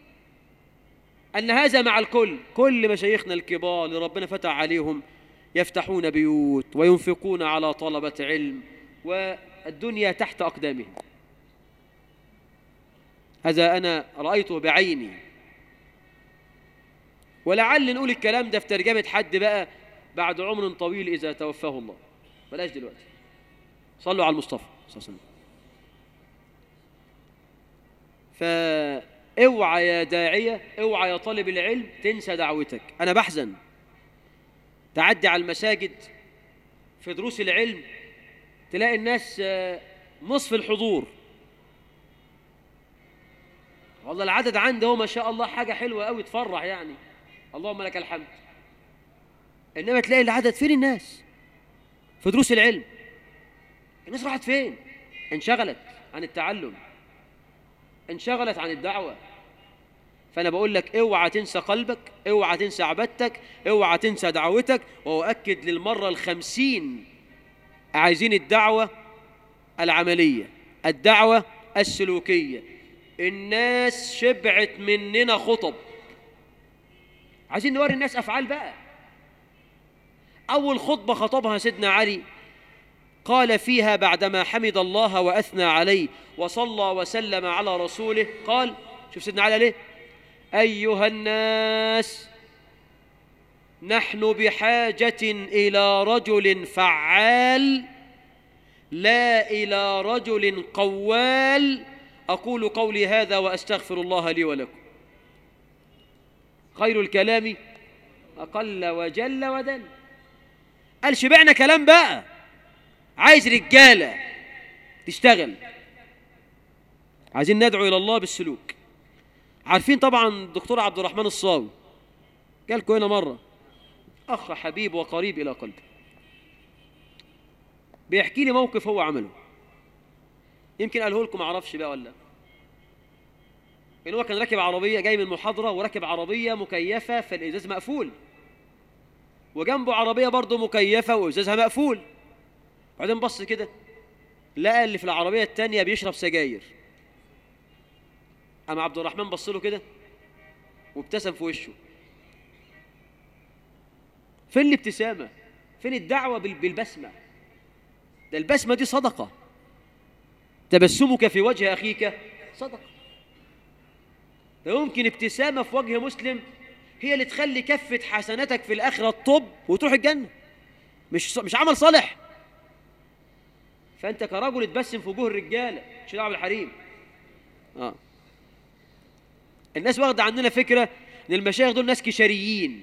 أن هذا مع الكل كل مشايخنا الكبار اللي ربنا فتح عليهم يفتحون بيوت وينفقون على طلبة علم والدنيا تحت أقدامهم هذا أنا رأيته بعيني ولعل نقول الكلام ده في ترجمة حد بقى بعد عمر طويل إذا توفاه الله بلاش دلوقتي صلوا على المصطفى صلى الله عليه وسلم فاوعى يا داعية اوعى يا طالب العلم تنسى دعوتك أنا بحزن تعدي على المساجد في دروس العلم تلاقي الناس آه، نصف الحضور والله العدد عنده ما شاء الله حاجة حلوة قوي تفرح يعني اللهم لك الحمد إنما تلاقي العدد فين الناس في دروس العلم الناس راحت فين انشغلت عن التعلم انشغلت عن الدعوة فأنا بقول لك اوعى تنسى قلبك اوعى تنسى عبادتك اوعى تنسى دعوتك وأؤكد للمرة الخمسين عايزين الدعوة العملية الدعوة السلوكية الناس شبعت مننا خطب عايزين نوري الناس أفعال بقى أول خطبة خطبها سيدنا علي قال فيها بعدما حمد الله وأثنى عليه وصلى وسلم على رسوله قال شوف سيدنا علي ليه أيها الناس نحن بحاجة إلى رجل فعال لا إلى رجل قوال أقول قولي هذا وأستغفر الله لي ولكم خير الكلام أقل وجل ودل قال شبعنا كلام بقى عايز رجالة تشتغل عايزين ندعو إلى الله بالسلوك عارفين طبعا الدكتور عبد الرحمن الصاوي جالكم هنا مرة أخ حبيب وقريب إلى قلبي بيحكي لي موقف هو عمله يمكن قاله لكم معرفش بقى ولا إن هو كان راكب عربية جاي من محاضرة وراكب عربية مكيفة فالإزاز مقفول وجنبه عربية برضه مكيفة وإزازها مقفول بعدين بص كده لقى اللي في العربية التانية بيشرب سجاير قام عبد الرحمن بص له كده وابتسم في وشه فين الابتسامة فين الدعوة بال- بالبسمة ده البسمة دي صدقة تبسمك في وجه أخيك صدقة ده يمكن ابتسامة في وجه مسلم هي اللي تخلي كفة حسناتك في الآخرة الطب وتروح الجنة مش مش عمل صالح فأنت كرجل تبسم في وجوه الرجالة مش دعوة بالحريم اه الناس واخدة عننا فكرة إن المشايخ دول ناس كشريين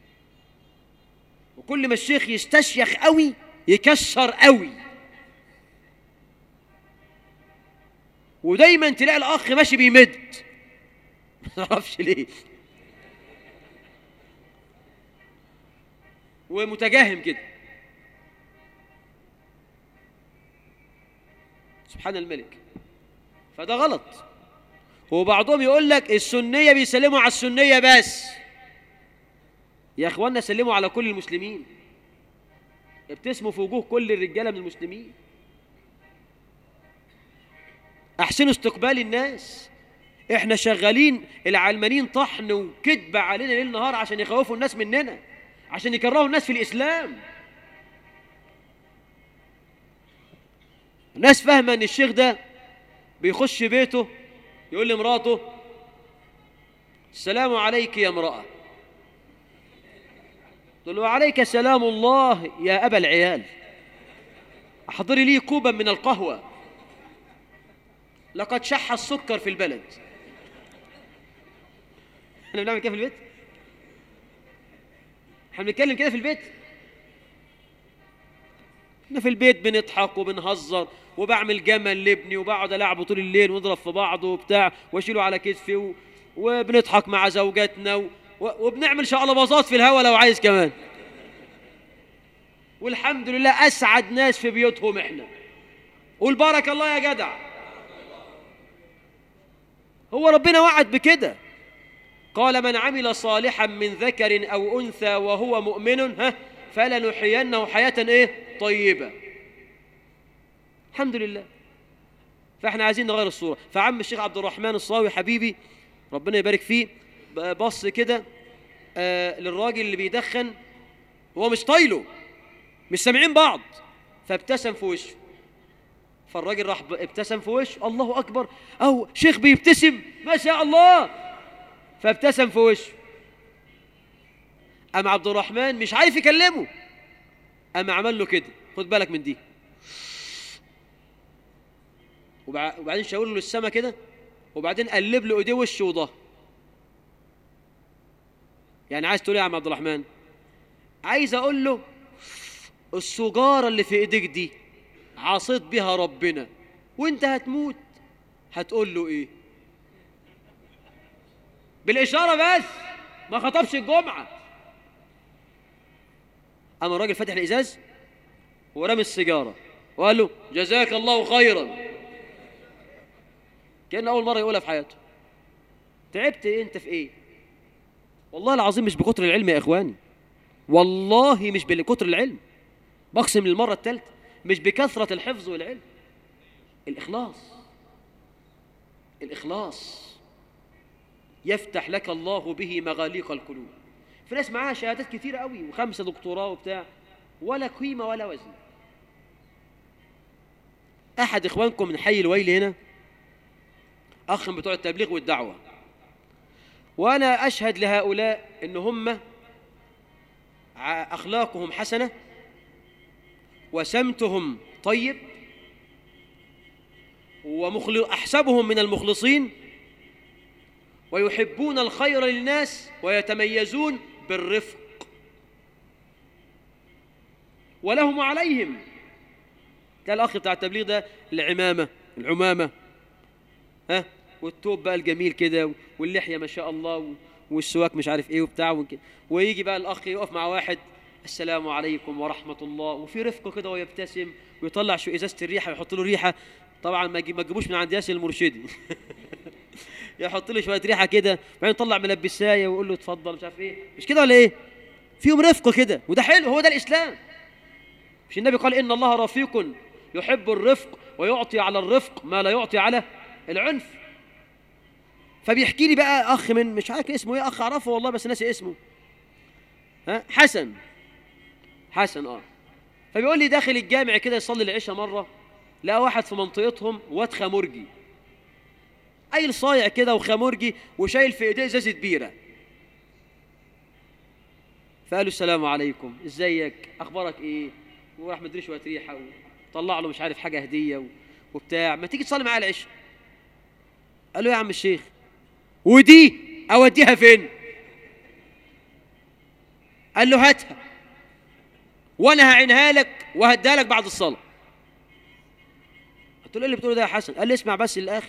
وكل ما الشيخ يستشيخ قوي يكشر قوي ودايما تلاقي الأخ ماشي بيمد ما تعرفش ليه ومتجهم كده سبحان الملك فده غلط وبعضهم يقول لك السنية بيسلموا على السنية بس يا اخوانا سلموا على كل المسلمين ابتسموا في وجوه كل الرجاله من المسلمين احسنوا استقبال الناس احنا شغالين العلمانيين طحن وكذب علينا ليل نهار عشان يخوفوا الناس مننا عشان يكرهوا الناس في الاسلام الناس فاهمه ان الشيخ ده بيخش بيته يقول لمراته السلام عليك يا امراه تقول له عليك سلام الله يا ابا العيال احضري لي كوبا من القهوه لقد شح السكر في البلد احنا بنعمل كده في البيت احنا بنتكلم كده في البيت احنا في البيت بنضحك وبنهزر وبعمل جمل لابني وبقعد العبه طول الليل ونضرب في بعض وبتاع واشيله على كتفي و... وبنضحك مع زوجاتنا و... و... وبنعمل شقلباظات في الهوا لو عايز كمان والحمد لله اسعد ناس في بيوتهم احنا قول بارك الله يا جدع هو ربنا وعد بكده قال من عمل صالحا من ذكر او انثى وهو مؤمن ها فلنحيينه حياه ايه طيبه الحمد لله فاحنا عايزين نغير الصوره فعم الشيخ عبد الرحمن الصاوي حبيبي ربنا يبارك فيه بص كده آه للراجل اللي بيدخن هو مش طايله مش سامعين بعض فابتسم في وشه فالراجل راح ابتسم في وشه الله اكبر او شيخ بيبتسم ما شاء الله فابتسم في وشه أم عبد الرحمن مش عارف يكلمه أم عمل له كده خد بالك من دي وبعدين شاور له السما كده وبعدين قلب له ايديه وشه وظهر يعني عايز تقول ايه يا عم عبد الرحمن عايز اقول له السجاره اللي في ايديك دي عصيت بها ربنا وانت هتموت هتقول له ايه بالاشاره بس ما خطبش الجمعه اما الراجل فتح الازاز ورمي السيجاره وقال له جزاك الله خيرا كان اول مره يقولها في حياته تعبت إيه انت في ايه والله العظيم مش بكتر العلم يا اخواني والله مش بكتر العلم بقسم للمره الثالثه مش بكثره الحفظ والعلم الاخلاص الاخلاص يفتح لك الله به مغاليق القلوب في ناس معاها شهادات كتيرة قوي وخمسة دكتوراه وبتاع ولا قيمة ولا وزن أحد إخوانكم من حي الويل هنا أخ من بتوع التبليغ والدعوة وأنا أشهد لهؤلاء إن هم أخلاقهم حسنة وسمتهم طيب ومخل... أحسبهم من المخلصين ويحبون الخير للناس ويتميزون بالرفق ولهم عليهم ده الأخ بتاع التبليغ ده العمامة العمامة ها والتوب بقى الجميل كده واللحية ما شاء الله والسواك مش عارف ايه وبتاع ويجي بقى الأخ يقف مع واحد السلام عليكم ورحمة الله وفي رفقه كده ويبتسم ويطلع شو إزازة الريحة ويحط له ريحة طبعا ما تجيبوش من عند ياسر المرشدي يحط له شويه ريحه كده وبعدين يطلع ملبسايه ويقول له اتفضل مش عارف ايه مش كده ولا ايه فيهم رفق كده وده حلو هو ده الاسلام مش النبي قال ان الله رفيق يحب الرفق ويعطي على الرفق ما لا يعطي على العنف فبيحكي لي بقى اخ من مش عارف اسمه ايه اخ اعرفه والله بس ناسي اسمه ها حسن حسن اه فبيقول لي داخل الجامع كده يصلي العشاء مره لقى واحد في منطقتهم واد خمرجي عيل صايع كده وخمرجي وشايل في ايديه ازازه بيره فقالوا السلام عليكم ازيك اخبارك ايه وراح مدري شويه ريحه وطلع له مش عارف حاجه هديه وبتاع ما تيجي تصلي معايا العشاء قال له يا عم الشيخ ودي اوديها فين قال له هاتها وانا هعينها لك وهديها لك بعد الصلاه قلت له ايه اللي بتقوله ده يا حسن قال لي اسمع بس للاخر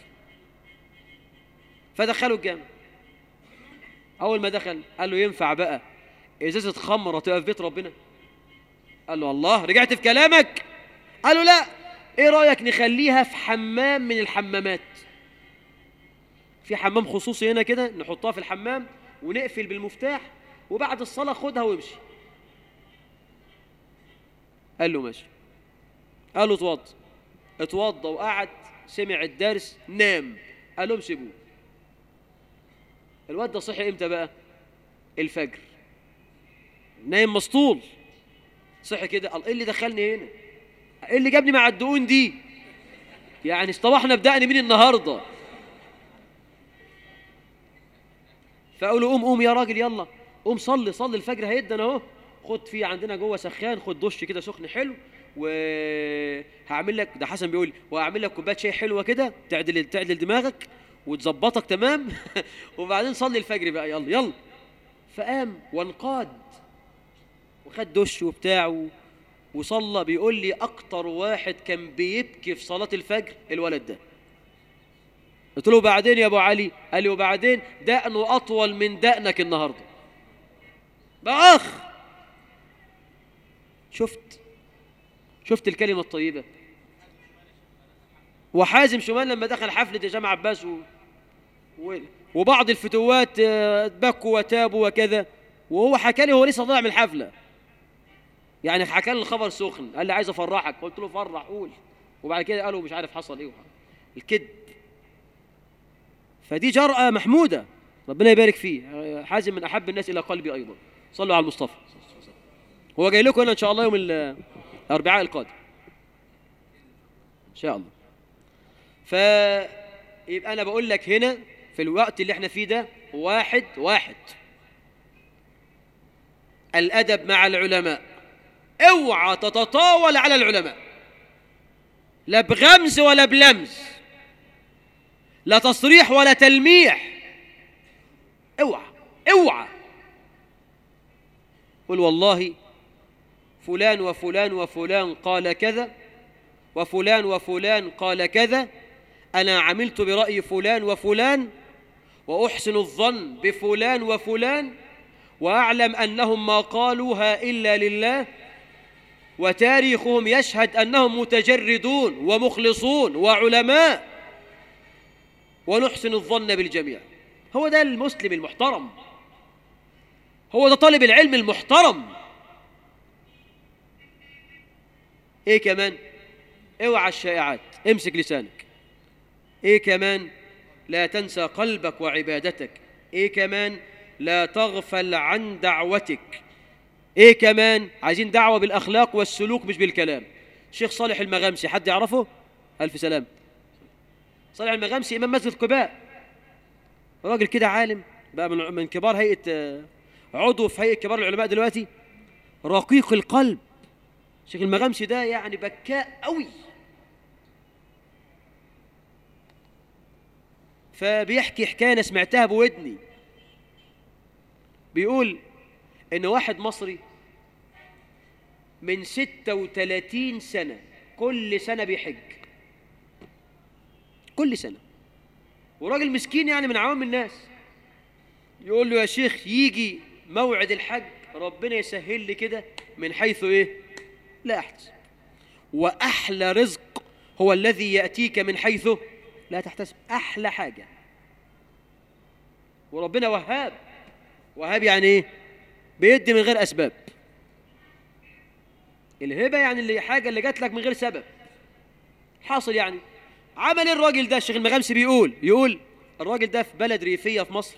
فدخلوا الجامع اول ما دخل قال له ينفع بقى ازازه خمره تبقى في بيت ربنا قال له الله رجعت في كلامك قال له لا ايه رايك نخليها في حمام من الحمامات في حمام خصوصي هنا كده نحطها في الحمام ونقفل بالمفتاح وبعد الصلاه خدها وامشي قال له ماشي قال له اتوضى اتوضى وقعد سمع الدرس نام قال لهم سيبوه الواد ده صحي امتى بقى الفجر نايم مسطول صحي كده قال ايه اللي دخلني هنا ايه اللي جابني مع الدقون دي يعني اصطبحنا بدقني مين النهارده فقالوا قوم قوم يا راجل يلا قوم صلي صلي الفجر هيدن اهو خد في عندنا جوه سخان خد دش كده سخن حلو وهعمل لك ده حسن بيقول لي وهعمل لك كوبايه شاي حلوه كده تعدل تعدل دماغك وتظبطك تمام وبعدين صلي الفجر بقى يلا يلا فقام وانقاد وخد دش وبتاع و- وصلى بيقول لي اكتر واحد كان بيبكي في صلاه الفجر الولد ده قلت له بعدين يا ابو علي قال لي وبعدين دقنه اطول من دقنك النهارده بقى اخ شفت شفت الكلمه الطيبه وحازم شمال لما دخل حفله جامع عباس و... و... وبعض الفتوات آه، بكوا وتابوا وكذا وهو حكى لي هو لسه طالع من الحفله يعني حكى لي الخبر سخن قال لي عايز افرحك قلت له فرح قول وبعد كده قالوا مش عارف حصل ايه الكذب فدي جرأة محمودة ربنا يبارك فيه حازم من أحب الناس إلى قلبي أيضا صلوا على المصطفى هو جاي لكم هنا إن شاء الله يوم ال- الأربعاء القادم إن شاء الله فيبقى أنا بقول لك هنا في الوقت اللي احنا فيه ده واحد واحد الأدب مع العلماء اوعى تتطاول على العلماء لا بغمز ولا بلمز لا تصريح ولا تلميح اوعى اوعى قل والله فلان وفلان وفلان قال كذا وفلان وفلان قال كذا انا عملت براي فلان وفلان واحسن الظن بفلان وفلان واعلم انهم ما قالوها الا لله وتاريخهم يشهد انهم متجردون ومخلصون وعلماء ونحسن الظن بالجميع هو ده المسلم المحترم هو ده طالب العلم المحترم ايه كمان اوعى الشائعات امسك لسانك ايه كمان لا تنسى قلبك وعبادتك ايه كمان لا تغفل عن دعوتك ايه كمان عايزين دعوه بالاخلاق والسلوك مش بالكلام الشيخ صالح المغامسي حد يعرفه الف سلام صالح المغامسي امام مسجد قباء راجل كده عالم بقى من من كبار هيئه آه، عضو في هيئه كبار العلماء دلوقتي رقيق القلب الشيخ المغامسي ده يعني بكاء قوي فبيحكي حكايه انا سمعتها بودني بيقول ان واحد مصري من 36 سنه كل سنه بيحج كل سنه وراجل مسكين يعني من عوام الناس يقول له يا شيخ يجي موعد الحج ربنا يسهل لي كده من حيث ايه لا احتسب واحلى رزق هو الذي ياتيك من حيث لا تحتسب احلى حاجه وربنا وهاب وهاب يعني ايه بيدي من غير اسباب الهبه يعني اللي حاجه اللي جات لك من غير سبب حاصل يعني عمل ايه الراجل ده الشيخ المغامسي بيقول يقول الراجل ده في بلد ريفيه في مصر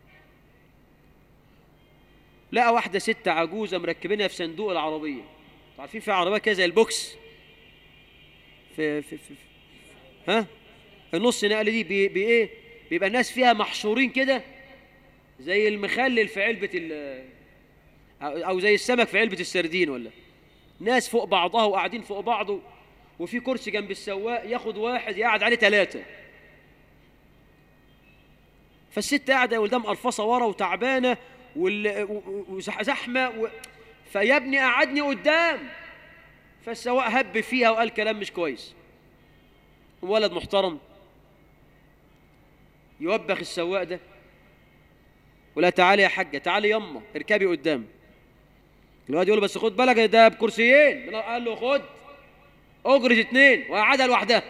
لقى واحده ست عجوزه مركبينها في صندوق العربيه عارفين في عربيه كده زي البوكس في في, في, في ها النص نقل دي بي, بي ايه بيبقى الناس فيها محشورين كده زي المخلل في علبه ال او أو زي السمك في علبه السردين ولا ناس فوق بعضها وقاعدين فوق بعض وفي كرسي جنب السواق ياخد واحد يقعد عليه ثلاثه فالست قاعده قدام قرفصه ورا وتعبانه وال- و- و- وزحمه و... فيا ابني قعدني قدام فالسواق هب فيها وقال كلام مش كويس ولد محترم يوبخ السواق ده ولا تعالي يا حاجة تعالي يما اركبي قدام الواد يقول له بس خد بالك ده بكرسيين قال له خد اجرة اتنين وقعدها لوحدها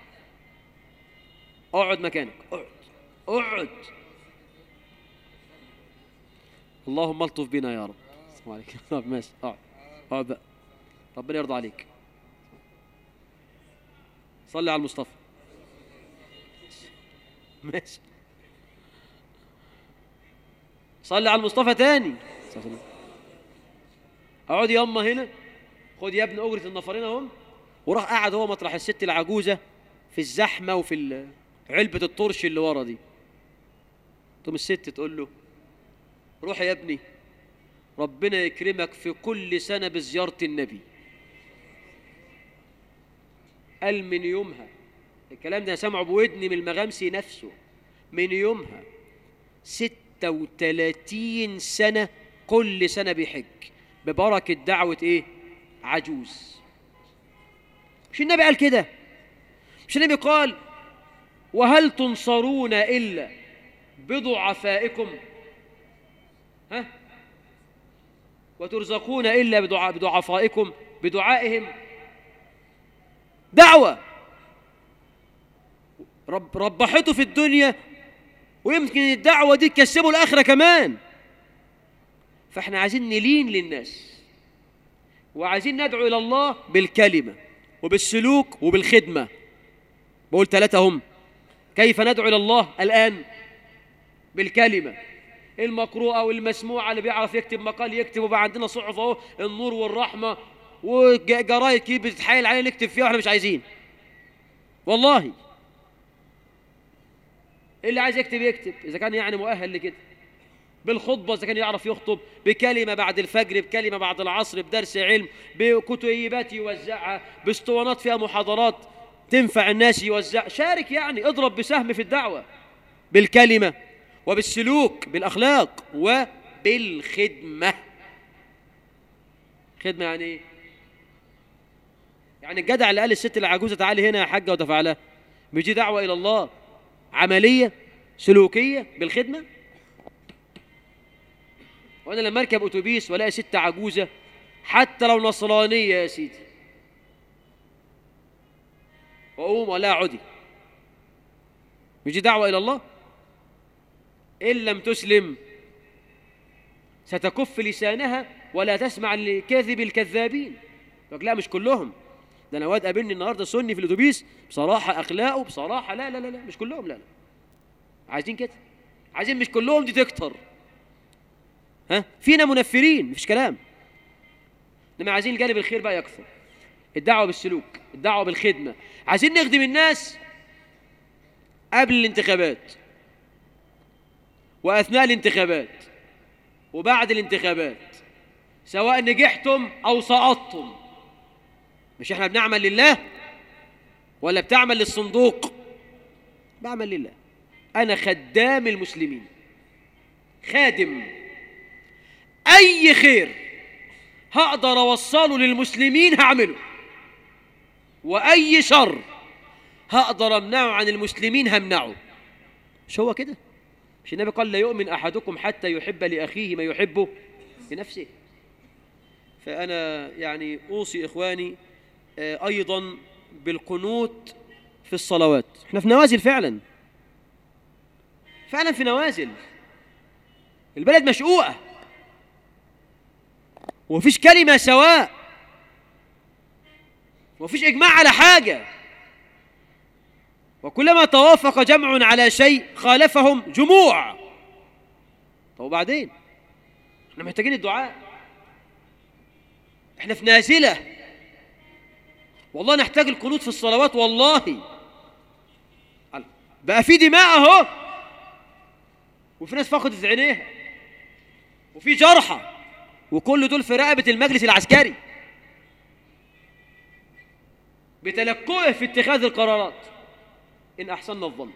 اقعد مكانك اقعد اقعد اللهم الطف بنا يا رب السلام عليكم طب ماشي اقعد اقعد بقى ربنا يرضى عليك صلي على المصطفى ماشي صلي على المصطفى تاني اقعد ياما هنا خد يا ابن اجره النفرين اهم وراح قاعد هو مطرح الست العجوزه في الزحمه وفي ال- علبه الطرش اللي ورا دي تقوم الست تقول له روح يا ابني ربنا يكرمك في كل سنه بزياره النبي قال من يومها الكلام ده أنا سامعه بودني من المغامسي نفسه من يومها ستة وتلاتين سنة كل سنة بيحج ببركة دعوة إيه؟ عجوز مش النبي قال كده مش النبي قال وهل تنصرون إلا بضعفائكم ها وترزقون إلا بدعاء بضعفائكم بدعائهم دعوة رب ربحته في الدنيا ويمكن الدعوة دي تكسبه الآخرة كمان فاحنا عايزين نلين للناس وعايزين ندعو إلى الله بالكلمة وبالسلوك وبالخدمة بقول ثلاثة هم كيف ندعو إلى الله الآن بالكلمة المقروءة والمسموعة اللي بيعرف يكتب مقال يكتب وبقى عندنا صحف اهو النور والرحمة وجرايد كده بتتحايل علينا نكتب فيها واحنا مش عايزين والله اللي عايز يكتب يكتب اذا كان يعني مؤهل لكده بالخطبه اذا كان يعرف يخطب بكلمه بعد الفجر بكلمه بعد العصر بدرس علم بكتيبات يوزعها باسطوانات فيها محاضرات تنفع الناس يوزع شارك يعني اضرب بسهم في الدعوه بالكلمه وبالسلوك بالاخلاق وبالخدمه خدمه يعني ايه يعني الجدع اللي قال الست العجوزه تعالي هنا يا حاجه ودفع لها مش دي دعوه الى الله عمليه سلوكيه بالخدمه وانا لما اركب اتوبيس والاقي ست عجوزه حتى لو نصرانيه يا سيدي واقوم ولا عدي مش دي دعوه الى الله ان لم تسلم ستكف لسانها ولا تسمع لكذب الكذابين يقول لا مش كلهم ده انا واد قابلني النهارده سني في الاتوبيس بصراحه اخلاقه بصراحه لا لا لا, لا مش كلهم لا لا عايزين كده عايزين مش كلهم دي تكتر ها فينا منفرين مفيش كلام انما عايزين الجانب الخير بقى يكثر الدعوه بالسلوك الدعوه بالخدمه عايزين نخدم الناس قبل الانتخابات واثناء الانتخابات وبعد الانتخابات سواء نجحتم او سقطتم مش احنا بنعمل لله ولا بتعمل للصندوق بعمل لله انا خدام المسلمين خادم اي خير هقدر اوصله للمسلمين هعمله واي شر هقدر امنعه عن المسلمين همنعه مش هو كده مش النبي قال لا يؤمن احدكم حتى يحب لاخيه ما يحبه لنفسه فانا يعني اوصي اخواني آه، ايضا بالقنوت في الصلوات احنا في نوازل فعلا فعلا في نوازل البلد مشقوقه ومفيش كلمه سواء ومفيش اجماع على حاجه وكلما توافق جمع على شيء خالفهم جموع طب وبعدين احنا محتاجين الدعاء احنا في نازله والله نحتاج القنوت في الصلوات والله بقى في دماء اهو وفي ناس فقدت عينيها وفي جرحى وكل دول في رقبه المجلس العسكري بتلكؤه في اتخاذ القرارات إن أحسننا الظن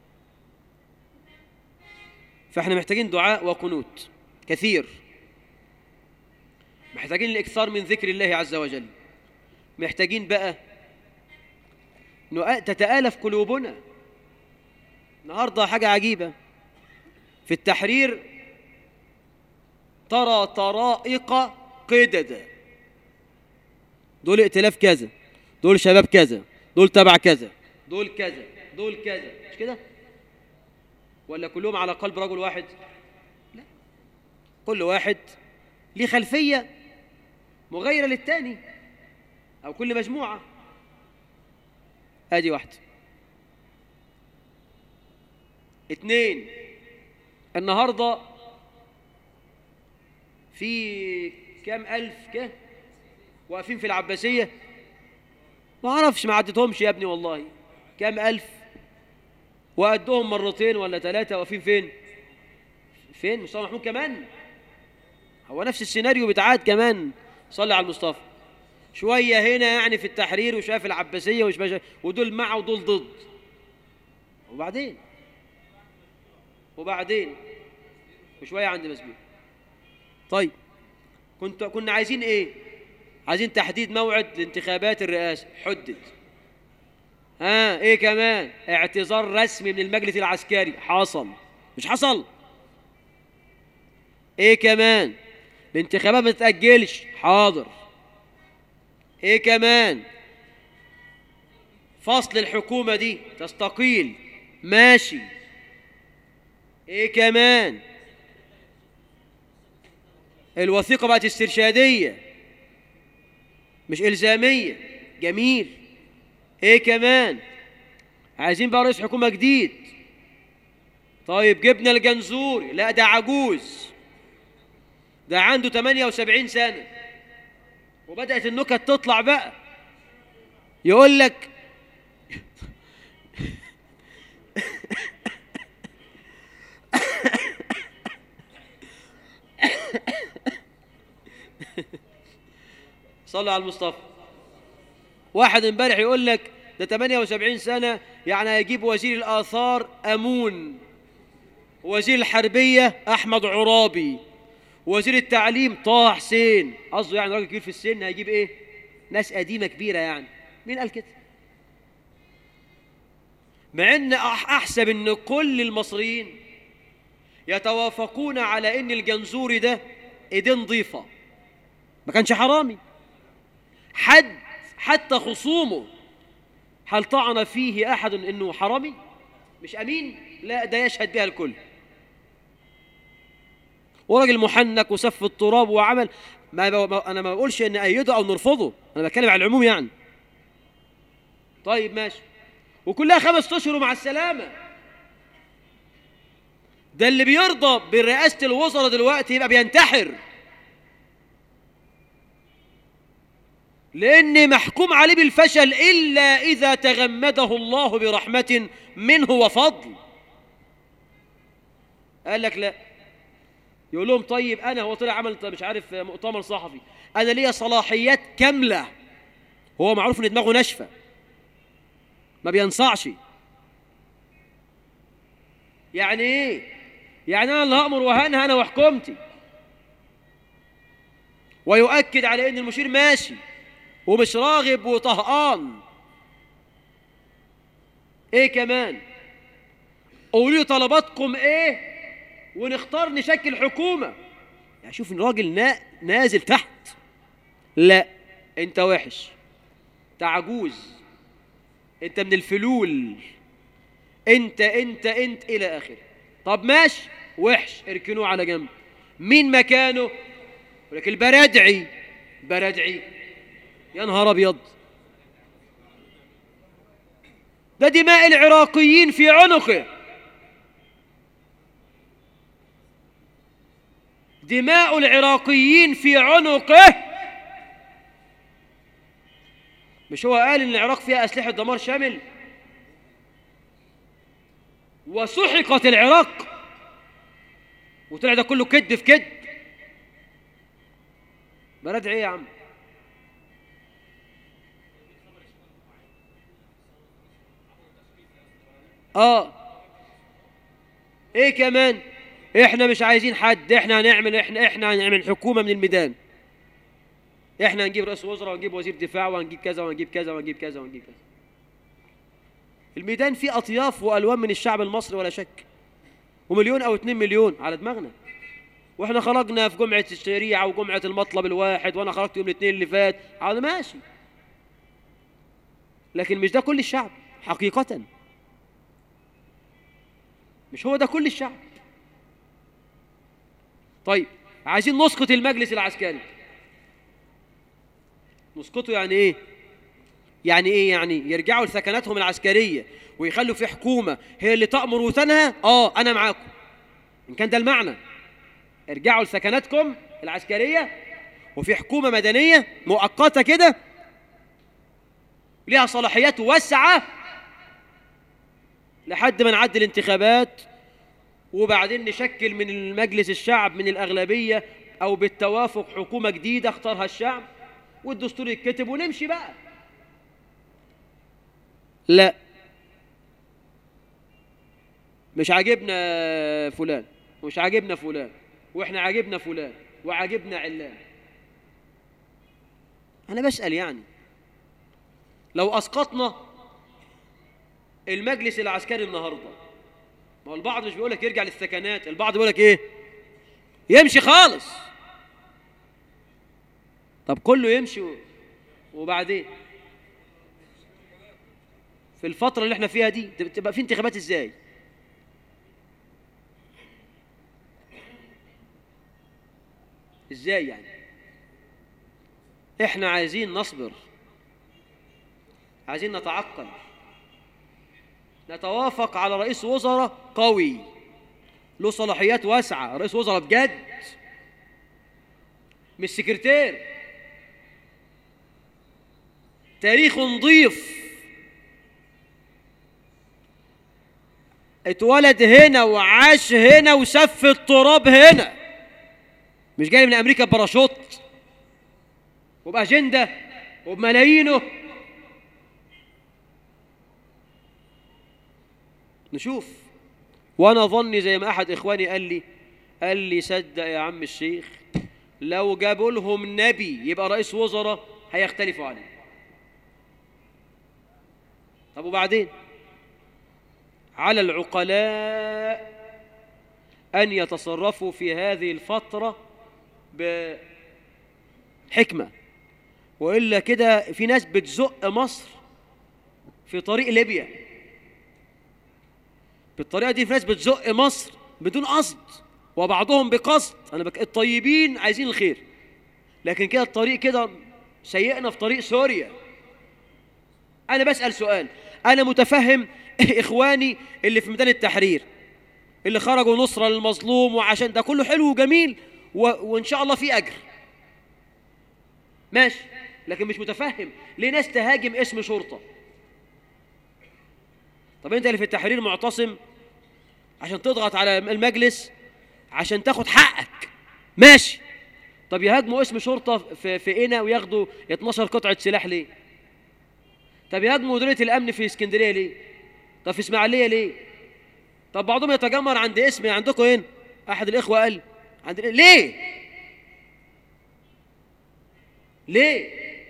فإحنا محتاجين دعاء وقنوت كثير محتاجين الإكثار من ذكر الله عز وجل محتاجين بقى نؤ- تتآلف قلوبنا النهاردة حاجة عجيبة في التحرير ترى طرائق قددا دول ائتلاف كذا دول شباب كذا دول تبع كذا دول كذا دول كذا مش كده ولا كلهم على قلب رجل واحد لا كل واحد ليه خلفية مغايرة للتاني أو كل مجموعة ادي واحدة اتنين النهاردة في كام ألف كده واقفين في العباسية ما اعرفش ما عدتهمش يا ابني والله كام ألف وقدهم مرتين ولا ثلاثة واقفين فين فين مصطفى محمود كمان هو نفس السيناريو بتاعت كمان صلي على المصطفى شوية هنا يعني في التحرير وشوية في العباسية وشوية ودول مع ودول ضد وبعدين وبعدين وشوية عند مسبيل طيب كنت كنا عايزين ايه عايزين تحديد موعد لانتخابات الرئاسة حدد ها ايه كمان اعتذار رسمي من المجلس العسكري حصل مش حصل ايه كمان الانتخابات ما تتأجلش حاضر ايه كمان فصل الحكومة دي تستقيل ماشي ايه كمان الوثيقة بقت استرشادية مش إلزامية جميل ايه كمان عايزين بقى رئيس حكومة جديد طيب جبنا الجنزوري لا ده عجوز ده عنده 78 سنة وبدأت النكت تطلع بقى يقول لك صلى على المصطفى واحد امبارح يقول لك ده 78 سنة يعني هيجيب وزير الآثار أمون وزير الحربية أحمد عرابي وزير التعليم طه حسين قصده يعني راجل كبير في السن هيجيب ايه ناس قديمة كبيرة يعني مين قال كده مع ان أح- احسب ان كل المصريين يتوافقون على ان الجنزوري ده ايدين نظيفة ما كانش حرامي حد حتى خصومه هل طعن فيه احد انه حرامي مش امين لا ده يشهد بها الكل وراجل محنك وسف التراب وعمل ما ب... ما انا ما بقولش ان ايده او نرفضه انا بتكلم على العموم يعني طيب ماشي وكلها خمس اشهر مع السلامه ده اللي بيرضى برئاسه الوزراء دلوقتي يبقى بينتحر لأن محكوم عليه بالفشل إلا إذا تغمده الله برحمة منه وفضل قال لك لا يقول لهم طيب أنا هو طلع عمل مش عارف مؤتمر صحفي أنا ليا صلاحيات كاملة هو معروف إن دماغه ناشفة ما بينصعش يعني إيه؟ يعني أنا اللي هأمر وهنهى أنا وحكومتي ويؤكد على إن المشير ماشي ومش راغب وطهقان ايه كمان قولوا لي طلباتكم ايه ونختار نشكل حكومه يعني شوف الراجل نا نازل تحت لا انت وحش انت عجوز انت من الفلول انت انت انت الى اخره طب ماشي وحش اركنوه على جنب مين مكانه يقول لك البرادعي برادعي يا نهار ابيض ده دماء العراقيين في عنقه دماء العراقيين في عنقه مش هو قال ان العراق فيها اسلحه دمار شامل وسحقت العراق وطلع ده كله كذب في كذب بلد ايه يا عم اه ايه كمان احنا مش عايزين حد احنا هنعمل احنا احنا هنعمل حكومه من الميدان احنا هنجيب رئيس وزراء ونجيب وزير دفاع وهنجيب كذا وهنجيب كذا وهنجيب كذا وهنجيب كذا الميدان فيه اطياف والوان من الشعب المصري ولا شك ومليون او اتنين مليون على دماغنا واحنا خرجنا في جمعة الشريعة وجمعة المطلب الواحد وانا خرجت يوم الاثنين اللي فات هذا ماشي لكن مش ده كل الشعب حقيقة مش هو ده كل الشعب طيب عايزين نسقط المجلس العسكري نسقطه يعني ايه يعني ايه يعني يرجعوا لسكناتهم العسكريه ويخلوا في حكومه هي اللي تامر وتنهى اه انا معاكم ان كان ده المعنى ارجعوا لسكناتكم العسكريه وفي حكومه مدنيه مؤقته كده ليها صلاحيات واسعه لحد ما نعدي الانتخابات وبعدين نشكل من المجلس الشعب من الأغلبية أو بالتوافق حكومة جديدة اختارها الشعب والدستور يتكتب ونمشي بقى لا مش عاجبنا فلان ومش عاجبنا فلان واحنا عاجبنا فلان وعاجبنا علان انا بسأل يعني لو اسقطنا المجلس العسكري النهارده ما هو البعض مش بيقول لك يرجع للسكنات البعض بيقول لك ايه يمشي خالص طب كله يمشي وبعدين في الفترة اللي احنا فيها دي تبقى في انتخابات ازاي ازاي يعني احنا عايزين نصبر عايزين نتعقل نتوافق على رئيس وزراء قوي له صلاحيات واسعة رئيس وزراء بجد مش سكرتير تاريخ نظيف اتولد هنا وعاش هنا وسف التراب هنا مش جاي من امريكا بباراشوت وباجنده وبملايينه نشوف وانا ظني زي ما احد اخواني قال لي قال لي صدق يا عم الشيخ لو جابوا لهم نبي يبقى رئيس وزراء هيختلفوا عليه طب وبعدين على العقلاء ان يتصرفوا في هذه الفتره بحكمه والا كده في ناس بتزق مصر في طريق ليبيا بالطريقه دي في ناس بتزق مصر بدون قصد وبعضهم بقصد انا بك... الطيبين عايزين الخير لكن كده الطريق كده سيئنا في طريق سوريا انا بسال سؤال انا متفهم اخواني اللي في ميدان التحرير اللي خرجوا نصره للمظلوم وعشان ده كله حلو وجميل و... وان شاء الله في اجر ماشي لكن مش متفهم ليه ناس تهاجم اسم شرطه طب انت اللي في التحرير معتصم عشان تضغط على المجلس عشان تاخد حقك ماشي طب يهاجموا اسم شرطة في, في قنا وياخدوا 12 قطعة سلاح ليه طب يهاجموا مديرية الأمن في اسكندرية ليه طب في إسماعيلية ليه طب بعضهم يتجمر عند اسم عندكم هنا أحد الإخوة قال عند ليه ليه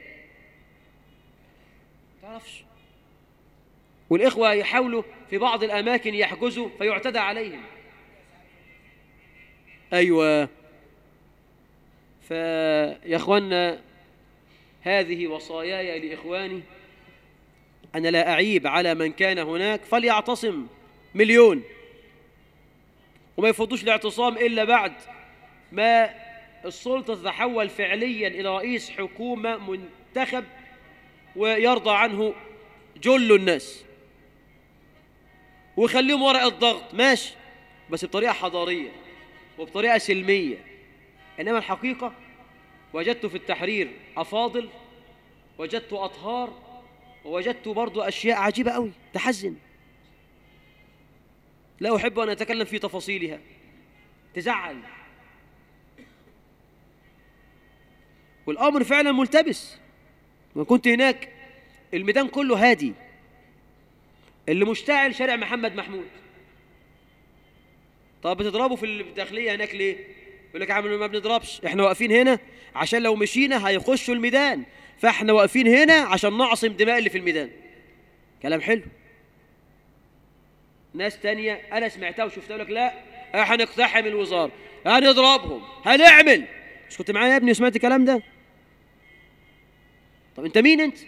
تعرفش والإخوة يحاولوا في بعض الأماكن يحجزوا فيعتدى عليهم أيوة فيا أخوانا هذه وصاياي لإخواني أنا لا أعيب على من كان هناك فليعتصم مليون وما يفضوش الاعتصام إلا بعد ما السلطة تتحول فعليا إلى رئيس حكومة منتخب ويرضى عنه جل الناس ويخليهم ورق الضغط ماشي بس بطريقة حضارية وبطريقة سلمية إنما الحقيقة وجدت في التحرير أفاضل وجدت أطهار ووجدت برضو أشياء عجيبة أوي تحزن لا أحب أن أتكلم في تفاصيلها تزعل والأمر فعلا ملتبس ما كنت هناك الميدان كله هادي اللي مشتعل شارع محمد محمود طب بتضربوا في الداخلية هناك ليه؟ يقول لك يا عم ما بنضربش احنا واقفين هنا عشان لو مشينا هيخشوا الميدان فاحنا واقفين هنا عشان نعصم دماء اللي في الميدان كلام حلو ناس تانية انا سمعتها وشفتها يقول لك لا هنقتحم الوزاره هنضربهم هنعمل مش كنت معايا يا ابني وسمعت الكلام ده طب انت مين انت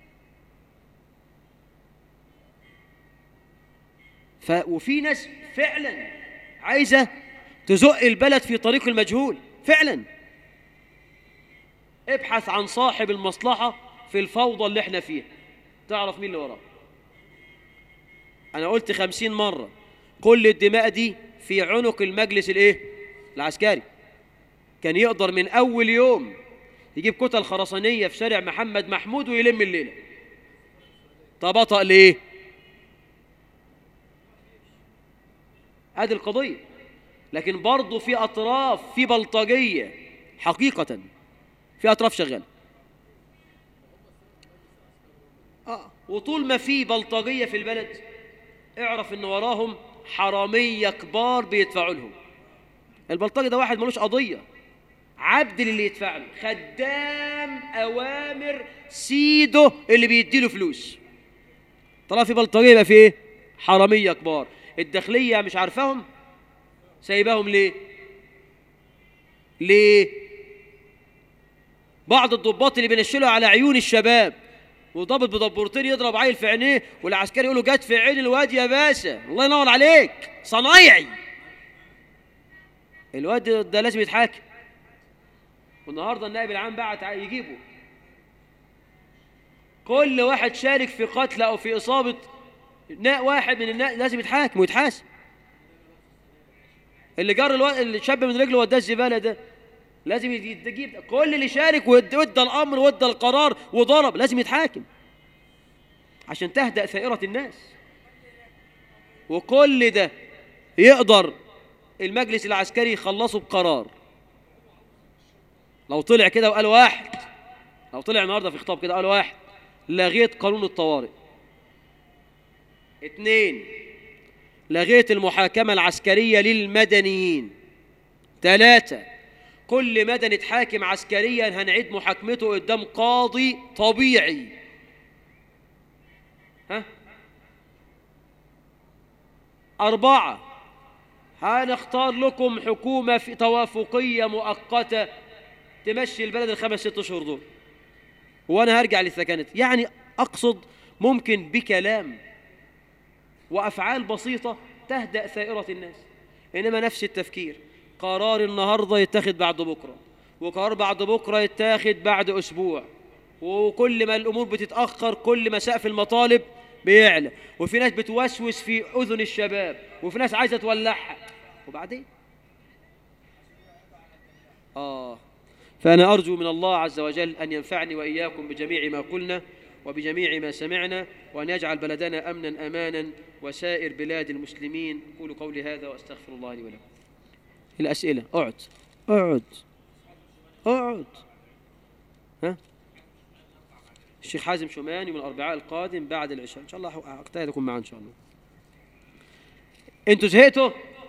ف... وفي ناس فعلا عايزه تزق البلد في طريق المجهول فعلا ابحث عن صاحب المصلحه في الفوضى اللي احنا فيها تعرف مين اللي وراه انا قلت خمسين مره كل الدماء دي في عنق المجلس الايه العسكري كان يقدر من اول يوم يجيب كتل خرسانيه في شارع محمد محمود ويلم الليله طب بطأ ليه ادي القضيه لكن برضه في اطراف في بلطجيه حقيقه في اطراف شغاله اه وطول ما في بلطجيه في البلد اعرف ان وراهم حراميه كبار بيدفعوا لهم البلطجي ده واحد ملوش قضيه عبد للي يدفع له خدام اوامر سيده اللي بيديله فلوس طلع في بلطجيه يبقى في ايه حراميه كبار الداخليه مش عارفاهم سايباهم ليه ليه بعض الضباط اللي بينشلوا على عيون الشباب وضابط بدبورتين يضرب عيل في عينيه والعسكري يقول له جت في عين الواد يا باشا الله ينور عليك صنايعي الواد ده لازم يتحاكم والنهارده النائب العام بعت يجيبه كل واحد شارك في قتل او في اصابه ناء واحد من الناس لازم يتحاكم ويتحاسب اللي جر الو... الشاب من رجله وداه الزباله ده لازم يجيب كل اللي شارك وادى الامر وادى القرار وضرب لازم يتحاكم عشان تهدأ ثائرة الناس وكل ده يقدر المجلس العسكري يخلصه بقرار لو طلع كده وقال واحد لو طلع النهارده في خطاب كده قال واحد لغيت قانون الطوارئ اثنين لغيت المحاكمة العسكرية للمدنيين ثلاثة كل مدني اتحاكم عسكريا هنعيد محاكمته قدام قاضي طبيعي ها أربعة هنختار لكم حكومة في توافقية مؤقتة تمشي البلد الخمس ست أشهر دول وأنا هرجع للثكنت يعني أقصد ممكن بكلام وأفعال بسيطة تهدأ ثائرة الناس إنما نفس التفكير قرار النهارده يتاخد بعد بكره وقرار بعد بكره يتاخد بعد اسبوع وكل ما الامور بتتاخر كل ما سقف المطالب بيعلى وفي ناس بتوسوس في اذن الشباب وفي ناس عايزه تولعها وبعدين اه فانا ارجو من الله عز وجل ان ينفعني واياكم بجميع ما قلنا وبجميع ما سمعنا وان يجعل بلدنا امنا امانا وسائر بلاد المسلمين قولوا قولي هذا واستغفر الله لي ولكم الأسئلة اقعد اقعد اقعد ها الشيخ حازم شوماني من الأربعاء القادم بعد العشاء إن شاء الله أجتهد أكون معاه إن شاء الله أنتوا زهقتوا؟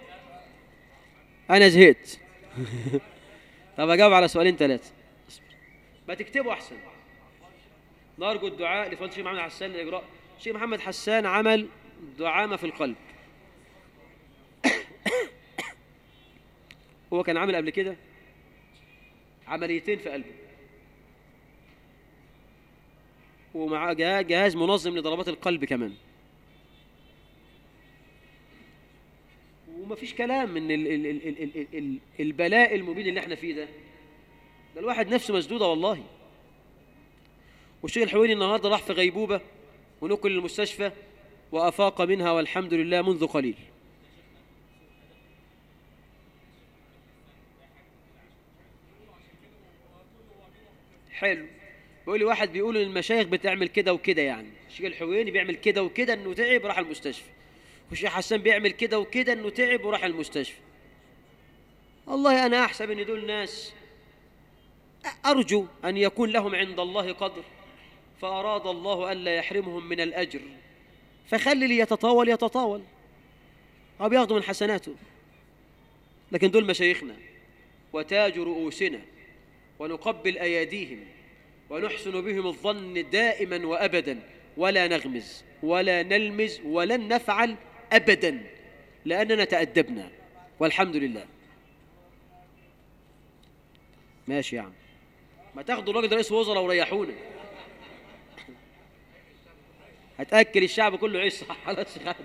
أنا زهقت طب أجاوب على سؤالين ثلاثة ما تكتبوا أحسن نرجو الدعاء لفضل الشيخ محمد حسان لإجراء الشيخ محمد حسان عمل دعامة في القلب هو كان عامل قبل كده عمليتين في قلبه ومعاه جهاز منظم لضربات القلب كمان ومفيش كلام من ال ال ال ال ال ال البلاء المبين اللي احنا فيه ده ده الواحد نفسه مسدوده والله والشيخ الحويني النهارده راح في غيبوبه ونقل للمستشفى وافاق منها والحمد لله منذ قليل حلو بيقول لي واحد بيقول ان المشايخ بتعمل كده وكده يعني الشيخ الحويني بيعمل كده وكده انه تعب راح المستشفى والشيخ حسان بيعمل كده وكده انه تعب وراح المستشفى والله انا احسب ان دول ناس ارجو ان يكون لهم عند الله قدر فاراد الله الا يحرمهم من الاجر فخلي اللي يتطاول يتطاول او بياخذوا من حسناته لكن دول مشايخنا وتاج رؤوسنا ونقبل اياديهم ونحسن بهم الظن دائما وابدا ولا نغمز ولا نلمز ولن نفعل ابدا لاننا تادبنا والحمد لله ماشي يا عم ما تاخدوا الراجل ده رئيس وزراء وريحونا هتاكل الشعب كله عيش صح على الشعب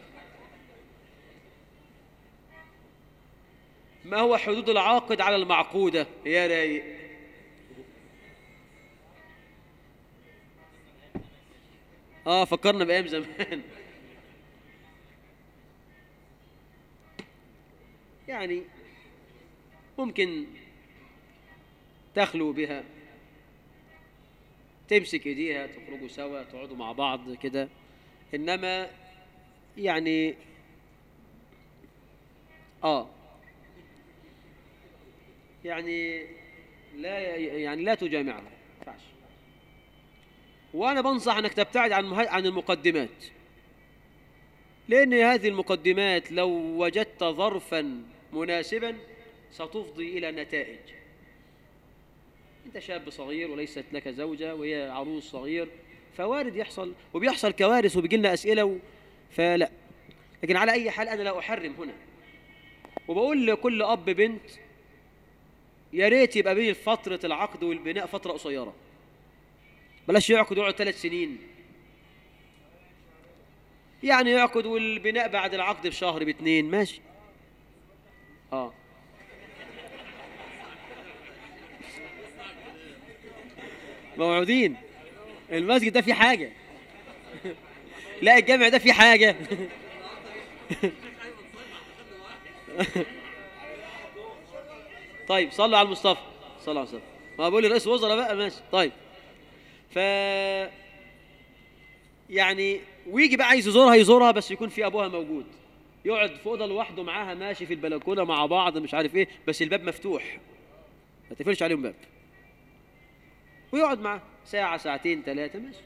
ما هو حدود العاقد على المعقودة يا رايق اه فكرنا بأيام زمان يعني ممكن تخلو بها تمسك ايديها تخرجوا سوا تقعدوا مع بعض كده انما يعني اه يعني لا يعني لا تجامعها ما ينفعش وانا بنصح انك تبتعد عن مه- عن المقدمات لان هذه المقدمات لو وجدت ظرفا مناسبا ستفضي الى نتائج انت شاب صغير وليست لك زوجه وهي عروس صغير فوارد يحصل وبيحصل كوارث وبيجي لنا اسئله و... فلا لكن على اي حال انا لا احرم هنا وبقول لكل اب بنت يا ريت يبقى بين فتره العقد والبناء فتره قصيره بلاش يعقد يقعد ثلاث سنين يعني يعقد والبناء بعد العقد بشهر باتنين ماشي اه موعودين المسجد ده فيه حاجة لا الجامع ده فيه حاجة طيب صلوا على المصطفى صلوا على المصطفى ما بقول لي رئيس وزراء بقى ماشي طيب ف يعني ويجي بقى عايز يزورها يزورها بس يكون في ابوها موجود يقعد في اوضه لوحده معاها ماشي في البلكونه مع بعض مش عارف ايه بس الباب مفتوح ما تقفلش عليهم باب ويقعد معاه ساعه ساعتين ثلاثه ماشي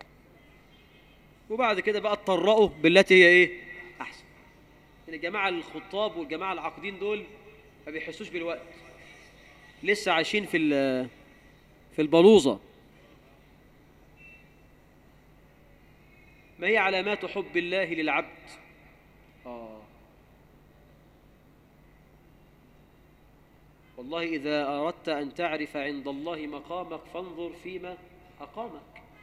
وبعد كده بقى تطرقوا بالتي هي ايه احسن يعني الجماعه الخطاب والجماعه العاقدين دول ما بيحسوش بالوقت لسه عايشين في ال- في البلوزه ما هي علامات حب الله للعبد آه والله إذا أردت أن تعرف عند الله مقامك فانظر فيما أقامك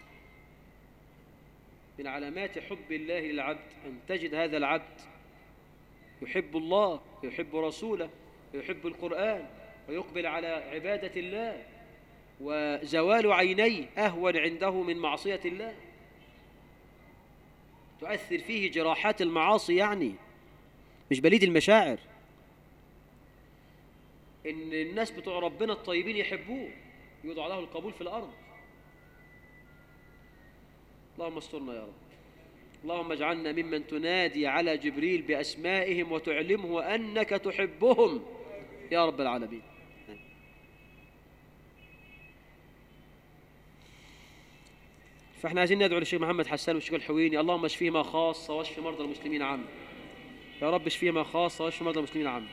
من علامات حب الله للعبد أن تجد هذا العبد يحب الله ويحب رسوله ويحب القرآن ويقبل على عبادة الله وزوال عينيه أهون عنده من معصية الله تؤثر فيه جراحات المعاصي يعني مش بليد المشاعر ان الناس بتوع ربنا الطيبين يحبوه يوضع له القبول في الارض اللهم استرنا يا رب اللهم اجعلنا ممن تنادي على جبريل باسمائهم وتعلمه انك تحبهم يا رب العالمين فاحنا عايزين ندعو للشيخ محمد حسان والشيخ الحويني اللهم اشفيهما خاصه واشف مرضى المسلمين عامه يا رب اشفيهما خاصه واشف مرضى المسلمين عامه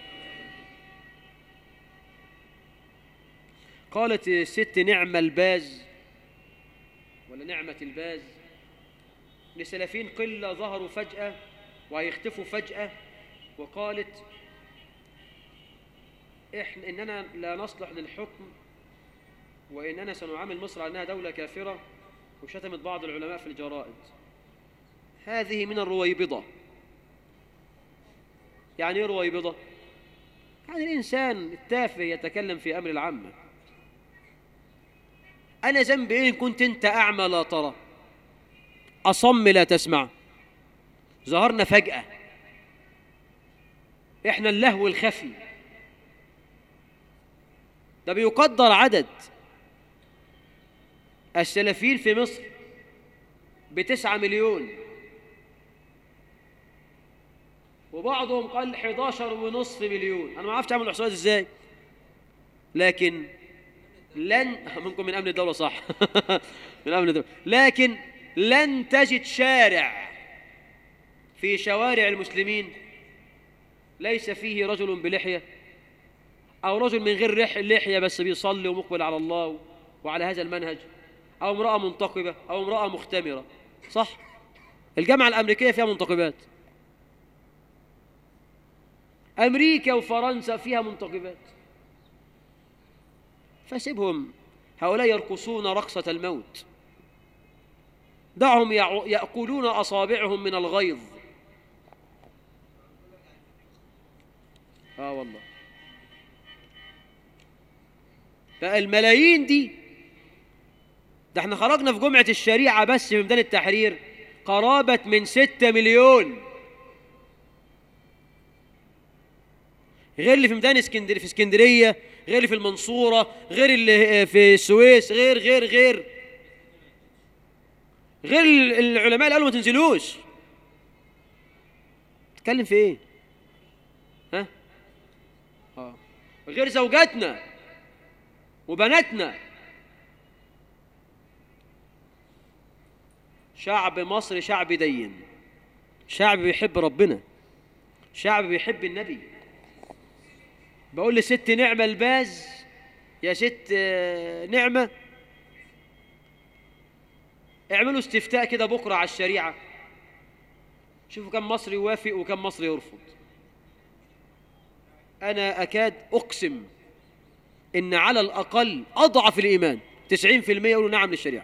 قالت الست نعم الباز ولا نعمة الباز لسلفين قلة ظهروا فجأة وهيختفوا فجأة وقالت إحنا إننا لا نصلح للحكم وإننا سنعامل مصر على أنها دولة كافرة وشتمت بعض العلماء في الجرائد هذه من الرويبضة يعني ايه رويبضة؟ يعني الإنسان التافه يتكلم في أمر العامة أنا ذنبي إيه إن كنت أنت أعمى لا ترى أصم لا تسمع ظهرنا فجأة إحنا اللهو الخفي ده بيقدر عدد السلفيين في مصر بتسعة مليون وبعضهم قال 11 ونصف مليون انا ما اعرفش اعمل الاحصائيات ازاي لكن لن منكم من امن الدوله صح من امن الدوله لكن لن تجد شارع في شوارع المسلمين ليس فيه رجل بلحيه او رجل من غير رح- لحيه بس بيصلي ومقبل على الله وعلى هذا المنهج او امراه منتقبه او امراه مختمره صح الجامعه الامريكيه فيها منتقبات أمريكا وفرنسا فيها منتخبات فسيبهم هؤلاء يرقصون رقصة الموت دعهم يع- يأكلون أصابعهم من الغيظ آه والله بقى الملايين دي ده احنا خرجنا في جمعة الشريعة بس في ميدان التحرير قرابة من ستة مليون غير اللي في ميدان اسكندرية في اسكندرية غير اللي في المنصورة غير اللي في السويس غير غير غير غير ال- العلماء اللي قالوا ما تنزلوش تتكلم في ايه ها اه غير زوجاتنا وبناتنا شعب مصر شعب دين شعب بيحب ربنا شعب بيحب النبي بقول لست نعمة الباز يا ست آه، نعمة اعملوا استفتاء كده بكرة على الشريعة شوفوا كم مصري يوافق وكم مصري يرفض أنا أكاد أقسم إن على الأقل أضعف الإيمان 90% يقولوا نعم للشريعة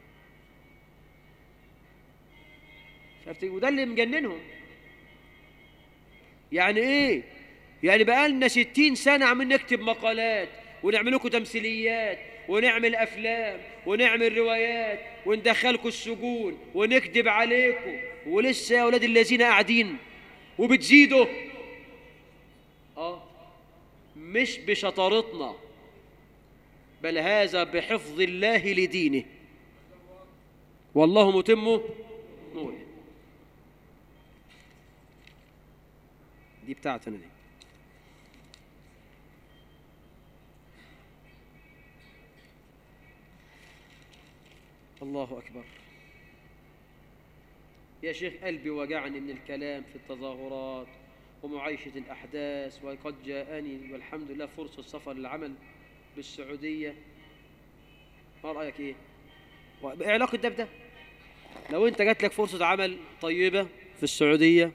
شفت وده اللي مجننهم يعني ايه يعني بقالنا ستين سنة عمالين نكتب مقالات ونعمل لكم تمثيليات ونعمل أفلام ونعمل روايات وندخلكم السجون ونكذب عليكم ولسه يا أولاد الذين قاعدين وبتزيدوا آه مش بشطارتنا بل هذا بحفظ الله لدينه والله متم نوره دي بتاعتنا دي الله أكبر يا شيخ قلبي وجعني من الكلام في التظاهرات ومعايشة الأحداث وقد جاءني والحمد لله فرصة سفر للعمل بالسعودية ما رأيك إيه؟ إيه علاقة ده بده؟ لو أنت جات لك فرصة عمل طيبة في السعودية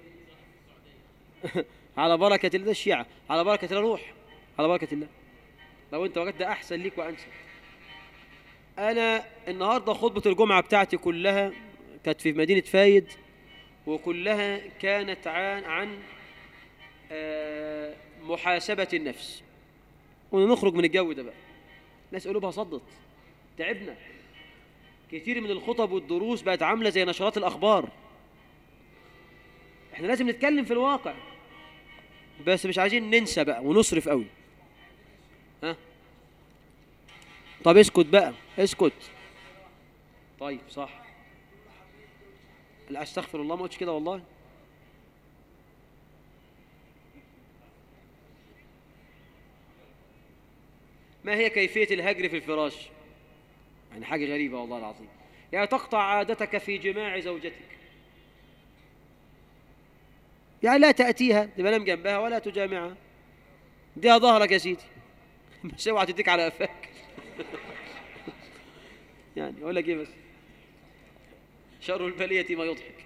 على بركة الله الشيعة على بركة الله روح على بركة الله لو أنت وجدت ده أحسن ليك وأنسب أنا النهاردة خطبة الجمعة بتاعتي كلها كانت في مدينة فايد وكلها كانت عن عن آه، محاسبة النفس ونخرج من الجو ده بقى ناس قلوبها صدت تعبنا كتير من الخطب والدروس بقت عاملة زي نشرات الأخبار احنا لازم نتكلم في الواقع بس مش عايزين ننسى بقى ونصرف قوي ها طب اسكت بقى اسكت طيب صح لا استغفر الله ما قلتش كده والله ما هي كيفية الهجر في الفراش يعني حاجة غريبة والله العظيم يعني تقطع عادتك في جماع زوجتك يعني لا تأتيها تبقى نام جنبها ولا تجامعها اديها ظهرك يا سيدي بس اوعى تديك على قفاك يعني اقول لك ايه بس شر البلية ما يضحك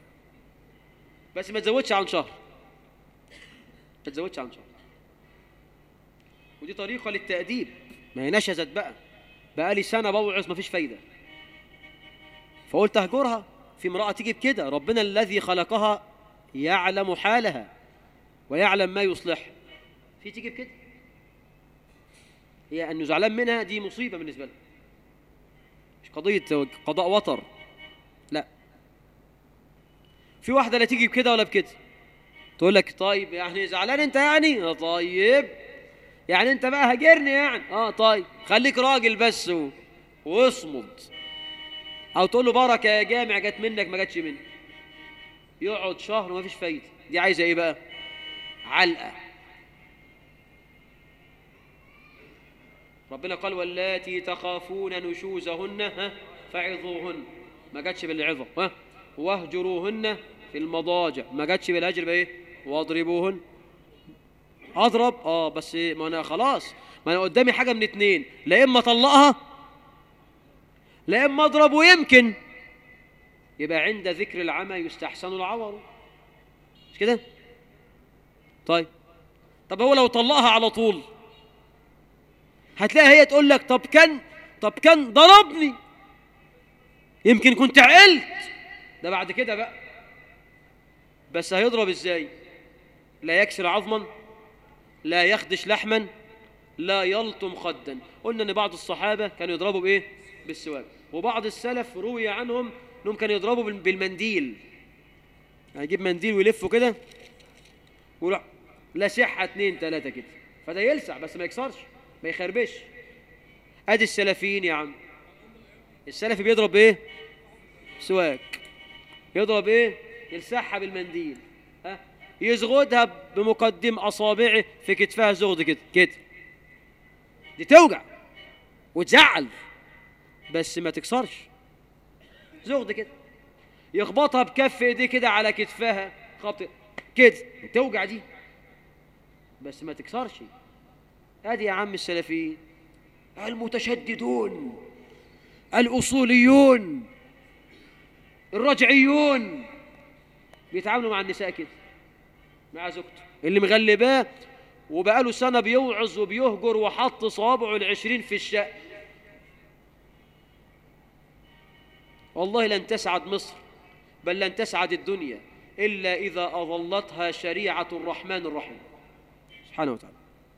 بس ما تزودش عن شهر ما تزودش عن شهر ودي طريقة للتأديب ما هي نشزت بقى بقى لي سنة بوعظ ما فيش فايدة فقلت اهجرها في امرأة تيجي بكده ربنا الذي خلقها يعلم حالها ويعلم ما يصلح في تيجي بكده هي انه زعلان منها دي مصيبة بالنسبة لها مش قضية قضاء وطر لا في واحدة لا تيجي بكده ولا بكده تقول لك طيب يعني زعلان انت يعني اه طيب يعني انت بقى هاجرني يعني اه طيب خليك راجل بس و... واصمد او تقول له بركه يا جامع جت منك ما جاتش مني يقعد شهر وما فيش فايده دي عايزه ايه بقى علقه ربنا قال واللاتي تخافون نشوزهن ها فعظوهن ما جاتش بالعظه ها واهجروهن في المضاجع ما جاتش بالهجر بايه واضربوهن اضرب اه بس ما انا خلاص ما انا قدامي حاجه من اتنين لا اما اطلقها لا اما اضرب ويمكن يبقى عند ذكر العمى يستحسن العور مش كده طيب طب هو لو طلقها على طول هتلاقي هي تقول لك طب كان طب كان ضربني يمكن كنت عقلت ده بعد كده بقى بس هيضرب ازاي لا يكسر عظما لا يخدش لحما لا يلطم خدا قلنا ان بعض الصحابه كانوا يضربوا بايه بالسواك وبعض السلف روي عنهم انهم كانوا يضربوا بال- بالمنديل يعني يجيب منديل ويلفه كده ويروح لاسحها اتنين تلاته كده فده يلسع بس ما يكسرش ما يخربش ادي السلفيين يا عم السلفي بيضرب بايه سواك يضرب ايه يلسعها بالمنديل ها يزغدها بمقدم اصابعه في كتفها زغد كده كده دي توجع وتزعل بس ما تكسرش زغد كده يخبطها بكف ايديه كده على كتفها خبط كده توجع دي بس ما تكسرش ادي يا عم السلفيين المتشددون الاصوليون الرجعيون بيتعاملوا مع النساء كده مع زوجته اللي مغلباه وبقاله سنة بيوعظ وبيهجر وحط صوابعه العشرين في الشق والله لن تسعد مصر بل لن تسعد الدنيا إلا إذا أظلتها شريعة الرحمن الرحيم سبحانه وتعالى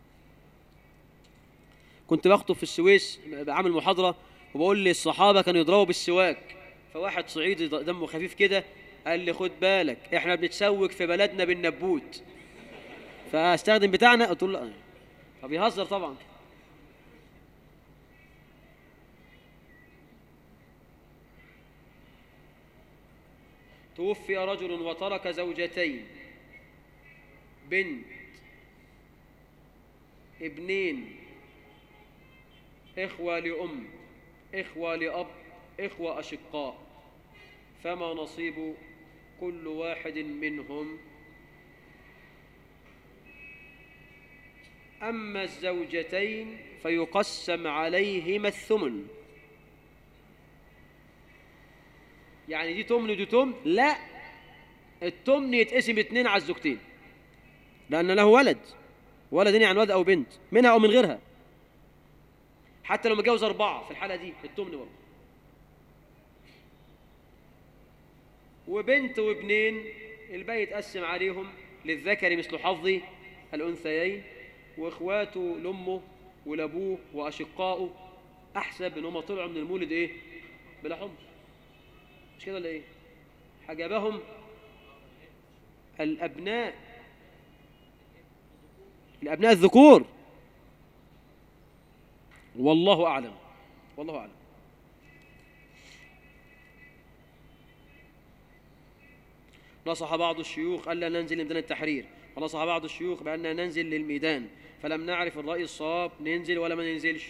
كنت بخطب في السويس بعمل محاضرة وبقول للصحابة كانوا يضربوا بالسواك فواحد صعيدي دمه خفيف كده قال لي خد بالك احنا بنتسوق في بلدنا بالنبوت فاستخدم بتاعنا قلت له لا فبيهزر طبعا توفي رجل وترك زوجتين بنت ابنين إخوة لأم إخوة لأب إخوة أشقاء فما نصيب كل واحد منهم أما الزوجتين فيقسم عليهما الثمن يعني دي تمن ودي تمن لا التمن يتقسم اتنين على الزوجتين لأن له ولد ولد عن ولد أو بنت منها أو من غيرها حتى لو متجوز أربعة في الحالة دي التمن برضه وبنت وابنين الباقي يتقسم عليهم للذكر مثل حظ الأنثيين وإخواته لأمه ولأبوه وأشقائه أحسب إن هم طلعوا من المولد إيه؟ بلا حمص مش كده ولا إيه؟ حجبهم الأبناء الأبناء الذكور والله أعلم والله أعلم نصح بعض الشيوخ ألا ننزل لميدان التحرير ونصح بعض الشيوخ بأننا ننزل للميدان فلم نعرف الرأي الصواب ننزل ولا ما ننزلش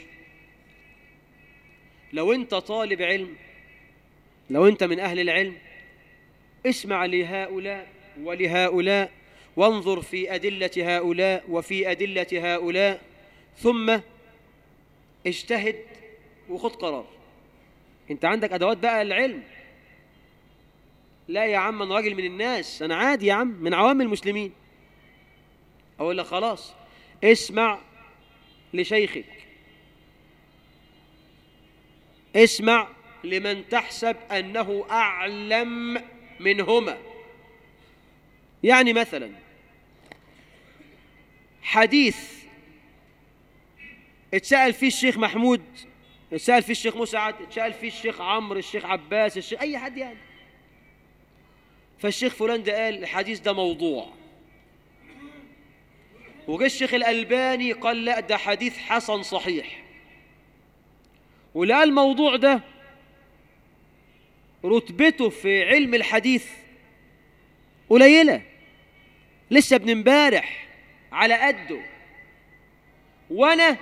لو أنت طالب علم لو أنت من أهل العلم اسمع لهؤلاء ولهؤلاء وانظر في أدلة هؤلاء وفي أدلة هؤلاء ثم اجتهد وخد قرار انت عندك ادوات بقى العلم لا يا عم انا راجل من الناس انا عادي يا عم من عوام المسلمين اقول لك خلاص اسمع لشيخك اسمع لمن تحسب انه اعلم منهما يعني مثلا حديث اتسأل فيه الشيخ محمود اتسأل فيه الشيخ مسعد اتسأل فيه الشيخ عمرو الشيخ عباس الشيخ أي حد يعني فالشيخ فلان ده قال الحديث ده موضوع وجه الشيخ الألباني قال لا ده حديث حسن صحيح ولقى الموضوع ده رتبته في علم الحديث قليلة لسه ابن امبارح على قده وانا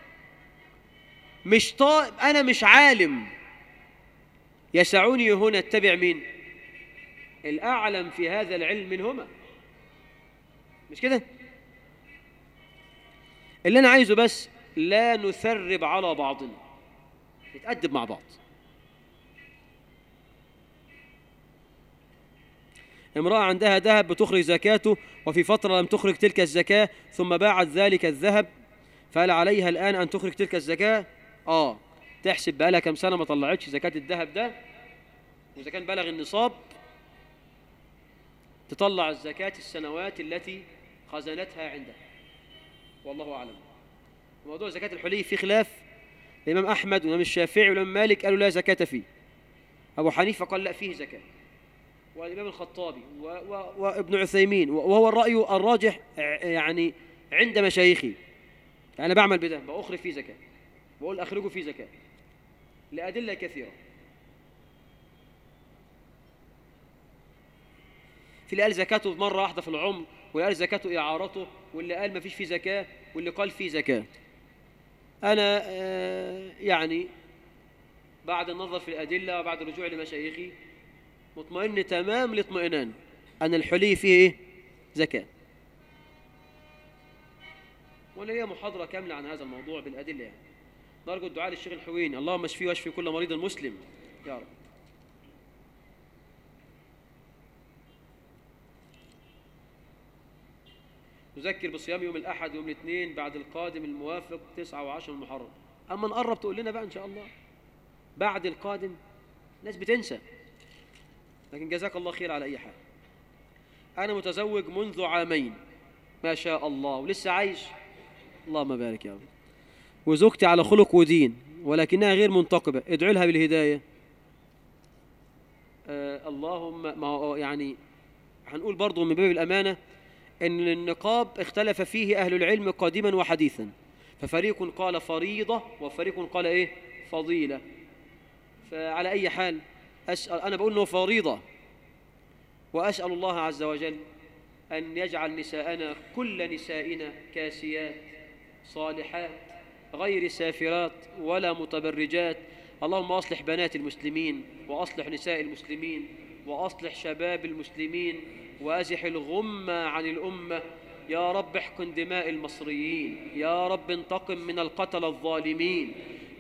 مش طا... انا مش عالم يسعني هنا اتبع مين الاعلم في هذا العلم منهما مش كده اللي انا عايزه بس لا نثرب على بعضنا نتأدب مع بعض امرأة عندها ذهب بتخرج زكاته وفي فترة لم تخرج تلك الزكاة ثم باعت ذلك الذهب فهل عليها الآن أن تخرج تلك الزكاة؟ آه تحسب بقالها كم سنة ما طلعتش زكاة الذهب ده وإذا كان بلغ النصاب تطلع الزكاة السنوات التي خزنتها عندها والله أعلم موضوع زكاة الحلي في خلاف الإمام أحمد والإمام الشافعي والإمام مالك قالوا لا زكاة فيه أبو حنيفة قال لا فيه زكاة والإمام الخطابي و و وابن عثيمين وهو الرأي الراجح يعني عند مشايخي يعني أنا بعمل بده بأخرج فيه زكاة بقول أخرجوا فيه زكاة لأدلة كثيرة في اللي قال زكاته مرة واحدة في العمر واللي قال زكاته إعارته واللي قال ما فيش فيه زكاة واللي قال فيه زكاة أنا آه يعني بعد النظر في الأدلة وبعد الرجوع لمشايخي مطمئن تمام الاطمئنان أن الحلي فيه إيه؟ زكاة وأنا ليا محاضرة كاملة عن هذا الموضوع بالأدلة يعني نرجو الدعاء للشيخ الحويني اللهم اشفيه واشفي كل مريض مسلم يا رب نذكر بصيام يوم الأحد ويوم الاثنين بعد القادم الموافق 9 و10 المحرم أما نقرب تقول لنا بقى إن شاء الله بعد القادم ناس بتنسى لكن جزاك الله خير على أي حال أنا متزوج منذ عامين ما شاء الله ولسه عايش اللهم بارك يا رب وزوجتي على خلق ودين ولكنها غير منتقبة ادعو لها بالهداية آه اللهم ما هو يعني هنقول برضو من باب الأمانة أن النقاب اختلف فيه أهل العلم قديما وحديثا ففريق قال فريضة وفريق قال إيه فضيلة فعلى أي حال أسأل أنا بقول أنه فريضة وأسأل الله عز وجل أن يجعل نساءنا كل نسائنا كاسيات صالحات غير سافرات ولا متبرجات اللهم أصلح بنات المسلمين وأصلح نساء المسلمين وأصلح شباب المسلمين وأزح الغمة عن الأمة يا رب احقن دماء المصريين يا رب انتقم من القتل الظالمين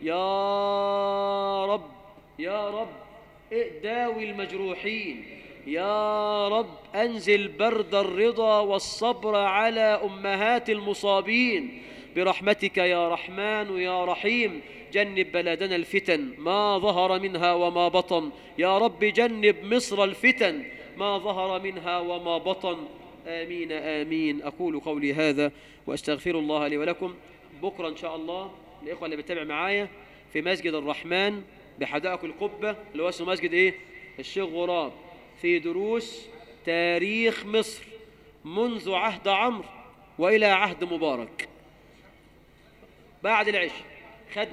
يا رب يا رب داوي المجروحين يا رب أنزل برد الرضا والصبر على أمهات المصابين برحمتك يا رحمن يا رحيم جنب بلدنا الفتن ما ظهر منها وما بطن يا رب جنب مصر الفتن ما ظهر منها وما بطن آمين آمين أقول قولي هذا وأستغفر الله لي ولكم بكرة إن شاء الله الإخوة اللي بتتابع معايا في مسجد الرحمن بحدائق القبة اللي هو اسمه مسجد إيه؟ الشيخ غراب في دروس تاريخ مصر منذ عهد عمرو وإلى عهد مبارك بعد العشاء خدنا